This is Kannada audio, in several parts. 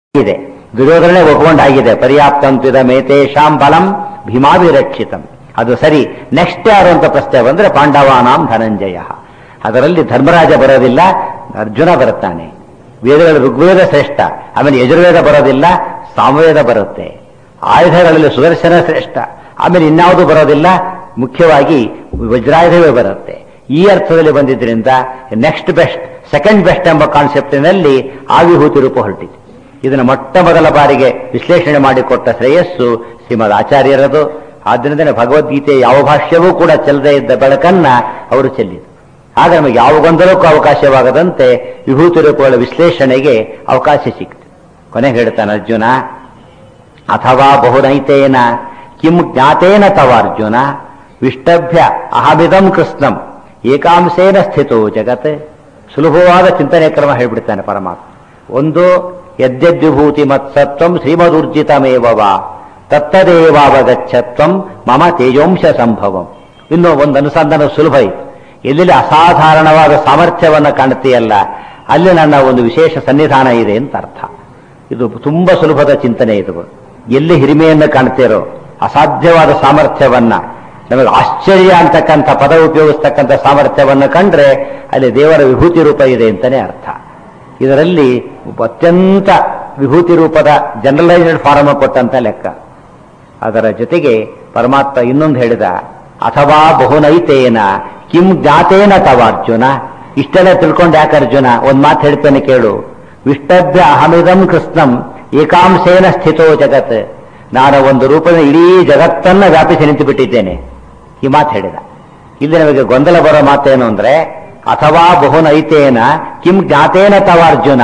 ಇದೆ ದುರ್ಯೋಧನೆ ಒಪ್ಕೊಂಡಾಗಿದೆ ಪರ್ಯಾಪ್ತಂತ್ವಿದ ಮೇತೇಶಾಂ ಬಲಂ ಭೀಮಾಭಿರಕ್ಷಿತಂ ಅದು ಸರಿ ನೆಕ್ಸ್ಟ್ ಯಾರು ಅಂತ ಪ್ರಶ್ನೆ ಬಂದ್ರೆ ಪಾಂಡವಾನಾಂ ಧನಂಜಯ ಅದರಲ್ಲಿ ಧರ್ಮರಾಜ ಬರೋದಿಲ್ಲ ಅರ್ಜುನ ಬರುತ್ತಾನೆ ವೇದಗಳ ಋಗ್ವೇದ ಶ್ರೇಷ್ಠ ಆಮೇಲೆ ಯಜುರ್ವೇದ ಬರೋದಿಲ್ಲ ಸಾಮವೇದ ಬರುತ್ತೆ ಆಯುಧಗಳಲ್ಲಿ ಸುದರ್ಶನ ಶ್ರೇಷ್ಠ ಆಮೇಲೆ ಇನ್ಯಾವುದು ಬರೋದಿಲ್ಲ ಮುಖ್ಯವಾಗಿ ವಜ್ರಾಯುಧವೇ ಬರುತ್ತೆ ಈ ಅರ್ಥದಲ್ಲಿ ಬಂದಿದ್ದರಿಂದ ನೆಕ್ಸ್ಟ್ ಬೆಸ್ಟ್ ಸೆಕೆಂಡ್ ಬೆಸ್ಟ್ ಎಂಬ ಕಾನ್ಸೆಪ್ಟಿನಲ್ಲಿ ಆವಿಭೂತಿ ರೂಪ ಹೊರಟಿದೆ ಇದನ್ನು ಮೊಟ್ಟ ಮೊದಲ ಬಾರಿಗೆ ವಿಶ್ಲೇಷಣೆ ಮಾಡಿಕೊಟ್ಟ ಶ್ರೇಯಸ್ಸು ಶ್ರೀಮದ್ ಆಚಾರ್ಯರದು ಆದ್ರಿಂದಲೇ ಭಗವದ್ಗೀತೆ ಯಾವ ಭಾಷ್ಯವೂ ಕೂಡ ಚೆಲ್ಲದೇ ಇದ್ದ ಬೆಳಕನ್ನ ಅವರು ಚೆಲ್ಲಿದರು ಆಗ ನಮಗೆ ಯಾವ ಗೊಂದಲಕ್ಕೂ ಅವಕಾಶವಾಗದಂತೆ ವಿಭೂತಿ ರೂಪಗಳ ವಿಶ್ಲೇಷಣೆಗೆ ಅವಕಾಶ ಸಿಕ್ತು ಕೊನೆಗೆ ಹೇಳ್ತಾನೆ ಅರ್ಜುನ ಅಥವಾ ಬಹುನೈತೇನ ಕಿಂ ಜ್ಞಾತೇನ ತವ ಅರ್ಜುನ ವಿಷ್ಟಭ್ಯ ಅಹಮಿದಂ ಕೃಷ್ಣಂ ಏಕಾಂಶೇನ ಸ್ಥಿತೋ ಜಗತ್ ಸುಲಭವಾದ ಚಿಂತನೆ ಕ್ರಮ ಹೇಳ್ಬಿಡ್ತಾನೆ ಪರಮಾತ್ಮ ಒಂದು ಯದ್ಯದ್ವಿಭೂತಿ ಮತ್ಸತ್ವಂ ಶ್ರೀಮದೂರ್ಜಿತಮೇವ ತತ್ತದೇವಾವಗಚ್ಚತ್ವಂ ಮಮ ತೇಜೋಂಶ ಸಂಭವಂ ಇನ್ನು ಒಂದು ಅನುಸಂಧಾನ ಸುಲಭ ಇತ್ತು ಎಲ್ಲೆಲ್ಲಿ ಅಸಾಧಾರಣವಾದ ಸಾಮರ್ಥ್ಯವನ್ನು ಕಾಣುತ್ತೆಯಲ್ಲ ಅಲ್ಲಿ ನನ್ನ ಒಂದು ವಿಶೇಷ ಸನ್ನಿಧಾನ ಇದೆ ಅಂತ ಅರ್ಥ ಇದು ತುಂಬಾ ಸುಲಭದ ಚಿಂತನೆ ಇದು ಎಲ್ಲಿ ಹಿರಿಮೆಯನ್ನು ಕಾಣ್ತೀರೋ ಅಸಾಧ್ಯವಾದ ಸಾಮರ್ಥ್ಯವನ್ನ ನಮಗೆ ಆಶ್ಚರ್ಯ ಅಂತಕ್ಕಂಥ ಪದ ಉಪಯೋಗಿಸ್ತಕ್ಕಂಥ ಸಾಮರ್ಥ್ಯವನ್ನು ಕಂಡ್ರೆ ಅಲ್ಲಿ ದೇವರ ವಿಭೂತಿ ರೂಪ ಇದೆ ಅಂತಾನೆ ಅರ್ಥ ಇದರಲ್ಲಿ ಅತ್ಯಂತ ವಿಭೂತಿ ರೂಪದ ಜನರಲೈಸ್ಡ್ ಫಾರಮ್ ಕೊಟ್ಟಂತ ಲೆಕ್ಕ ಅದರ ಜೊತೆಗೆ ಪರಮಾತ್ಮ ಇನ್ನೊಂದು ಹೇಳಿದ ಅಥವಾ ಬಹುನೈತೇನ ಕಿಂ ಜ್ಞಾತೇನ ತವ ಅರ್ಜುನ ಇಷ್ಟೆಲ್ಲ ತಿಳ್ಕೊಂಡು ಯಾಕೆ ಅರ್ಜುನ ಒಂದ್ ಮಾತು ಹೇಳ್ತೇನೆ ಕೇಳು ವಿಷ್ಟಭ್ಯ ಅಹಮಿದಂ ಕೃಷ್ಣಂ ಏಕಾಂಶೇನ ಸ್ಥಿತೋ ಜಗತ್ ನಾನು ಒಂದು ರೂಪದ ಇಡೀ ಜಗತ್ತನ್ನ ವ್ಯಾಪಿಸಿ ನಿಂತು ಬಿಟ್ಟಿದ್ದೇನೆ ಈ ಮಾತು ಹೇಳಿದ ಇಲ್ಲಿ ನಮಗೆ ಗೊಂದಲ ಬರೋ ಮಾತೇನು ಅಂದ್ರೆ ಅಥವಾ ಬಹುನೈತೇನ ಕಿಂ ಜ್ಞಾತೇನ ತವ ಅರ್ಜುನ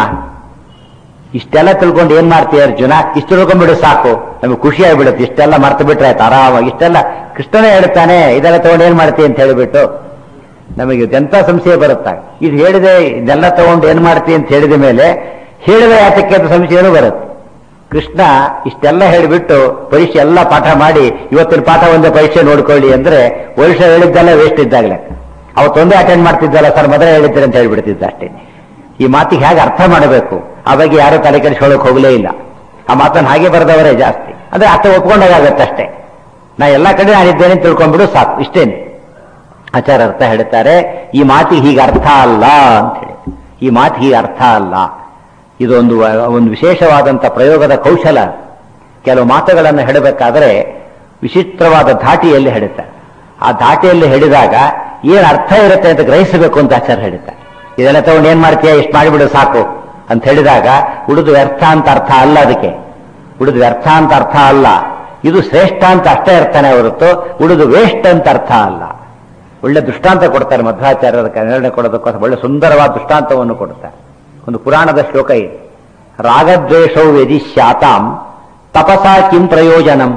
ಇಷ್ಟೆಲ್ಲ ತಿಳ್ಕೊಂಡು ಏನ್ ಮಾಡ್ತೀಯ ಅರ್ಜುನ ಇಷ್ಟು ತಿಳ್ಕೊಂಡ್ಬಿಡು ಸಾಕು ನಮಗೆ ಖುಷಿ ಆಗ್ಬಿಡುತ್ತೆ ಇಷ್ಟೆಲ್ಲ ಮರ್ತು ಬಿಟ್ರೆ ಆಯ್ತು ಆರಾಮಾಗಿ ಇಷ್ಟೆಲ್ಲ ಕೃಷ್ಣನೇ ಹೇಳ್ತಾನೆ ಇದೆಲ್ಲ ತಗೊಂಡು ಏನ್ ಮಾಡ್ತೀಯ ಅಂತ ಹೇಳಿಬಿಟ್ಟು ನಮಗೆ ಎಂತ ಸಂಶಯ ಬರುತ್ತಾ ಇದು ಹೇಳಿದೆ ಇದೆಲ್ಲ ತಗೊಂಡು ಏನ್ ಮಾಡ್ತೀಯ ಅಂತ ಹೇಳಿದ ಮೇಲೆ ಹೇಳಿದ ಯಾತಕ್ಕೆ ಅಂತ ಸಂಶಯನೂ ಬರುತ್ತೆ ಕೃಷ್ಣ ಇಷ್ಟೆಲ್ಲ ಹೇಳಿಬಿಟ್ಟು ಪರೀಕ್ಷೆ ಎಲ್ಲ ಪಾಠ ಮಾಡಿ ಇವತ್ತಿನ ಪಾಠ ಒಂದೇ ಪರೀಕ್ಷೆ ನೋಡ್ಕೊಳ್ಳಿ ಅಂದ್ರೆ ವರ್ಷ ಹೇಳಿದ್ದೆಲ್ಲ ವೇಸ್ಟ್ ಇದ್ದಾಗಲೇ ಅವತ್ತೊಂದೇ ಅಟೆಂಡ್ ಮಾಡ್ತಿದ್ದಲ್ಲ ಸರ್ ಮೊದಲೇ ಹೇಳಿದ್ದೀರಿ ಅಂತ ಹೇಳ್ಬಿಡ್ತಿದ್ದ ಅಷ್ಟೇ ಈ ಮಾತಿಗೆ ಹೇಗೆ ಅರ್ಥ ಮಾಡಬೇಕು ಆ ಬಗ್ಗೆ ಯಾರು ತಲೆ ಕೆಡಿಸ್ಕೊಳ್ಳೋಕೆ ಹೋಗಲೇ ಇಲ್ಲ ಆ ಮಾತನ್ನು ಹಾಗೆ ಬರೆದವರೇ ಜಾಸ್ತಿ ಅಂದ್ರೆ ಅರ್ಥ ಒಪ್ಕೊಂಡಾಗತ್ತೆ ಅಷ್ಟೇ ನಾ ಎಲ್ಲ ಕಡೆ ನಾನಿದ್ದೇನೆ ಅಂತ ತಿಳ್ಕೊಂಡ್ಬಿಡು ಸಾಕು ಇಷ್ಟೇನೆ ಆಚಾರ ಅರ್ಥ ಹೇಳ್ತಾರೆ ಈ ಮಾತಿಗೆ ಹೀಗೆ ಅರ್ಥ ಅಲ್ಲ ಅಂತ ಹೇಳಿ ಈ ಮಾತು ಹೀಗೆ ಅರ್ಥ ಅಲ್ಲ ಇದೊಂದು ಒಂದು ವಿಶೇಷವಾದಂಥ ಪ್ರಯೋಗದ ಕೌಶಲ ಕೆಲವು ಮಾತುಗಳನ್ನು ಹೇಳಬೇಕಾದ್ರೆ ವಿಚಿತ್ರವಾದ ಧಾಟಿಯಲ್ಲಿ ಹೇಳುತ್ತಾರೆ ಆ ಧಾಟಿಯಲ್ಲಿ ಹೇಳಿದಾಗ ಏನ್ ಅರ್ಥ ಇರುತ್ತೆ ಅಂತ ಗ್ರಹಿಸಬೇಕು ಅಂತ ಆಚಾರ ಹೇಳ್ತಾರೆ ಇದೆಲ್ಲ ತಗೊಂಡು ಏನ್ ಮಾಡ್ತೀಯ ಇಷ್ಟು ಮಾಡಿಬಿಡು ಸಾಕು ಅಂತ ಹೇಳಿದಾಗ ಉಳಿದು ವ್ಯರ್ಥ ಅಂತ ಅರ್ಥ ಅಲ್ಲ ಅದಕ್ಕೆ ಉಳಿದು ವ್ಯರ್ಥ ಅಂತ ಅರ್ಥ ಅಲ್ಲ ಇದು ಶ್ರೇಷ್ಠ ಅಂತ ಅಷ್ಟೇ ಅರ್ಥನೇ ಹೊರತು ಉಳಿದು ವೇಸ್ಟ್ ಅಂತ ಅರ್ಥ ಅಲ್ಲ ಒಳ್ಳೆ ದೃಷ್ಟಾಂತ ಕೊಡ್ತಾರೆ ಮಧ್ವಾಚಾರ್ಯರ ನಿರ್ಣಯ ಕೊಡೋದಕ್ಕೋಸ್ಕರ ಒಳ್ಳೆ ಸುಂದರವಾದ ದೃಷ್ಟಾಂತವನ್ನು ಕೊಡ್ತಾರೆ ಒಂದು ಪುರಾಣದ ಶ್ಲೋಕ ಇದೆ ರಾಗದ್ವೇಷೌ ಯದಿ ಸ್ಯಾತಾಂ ತಪಸಾ ಕಿಂ ಪ್ರಯೋಜನಂ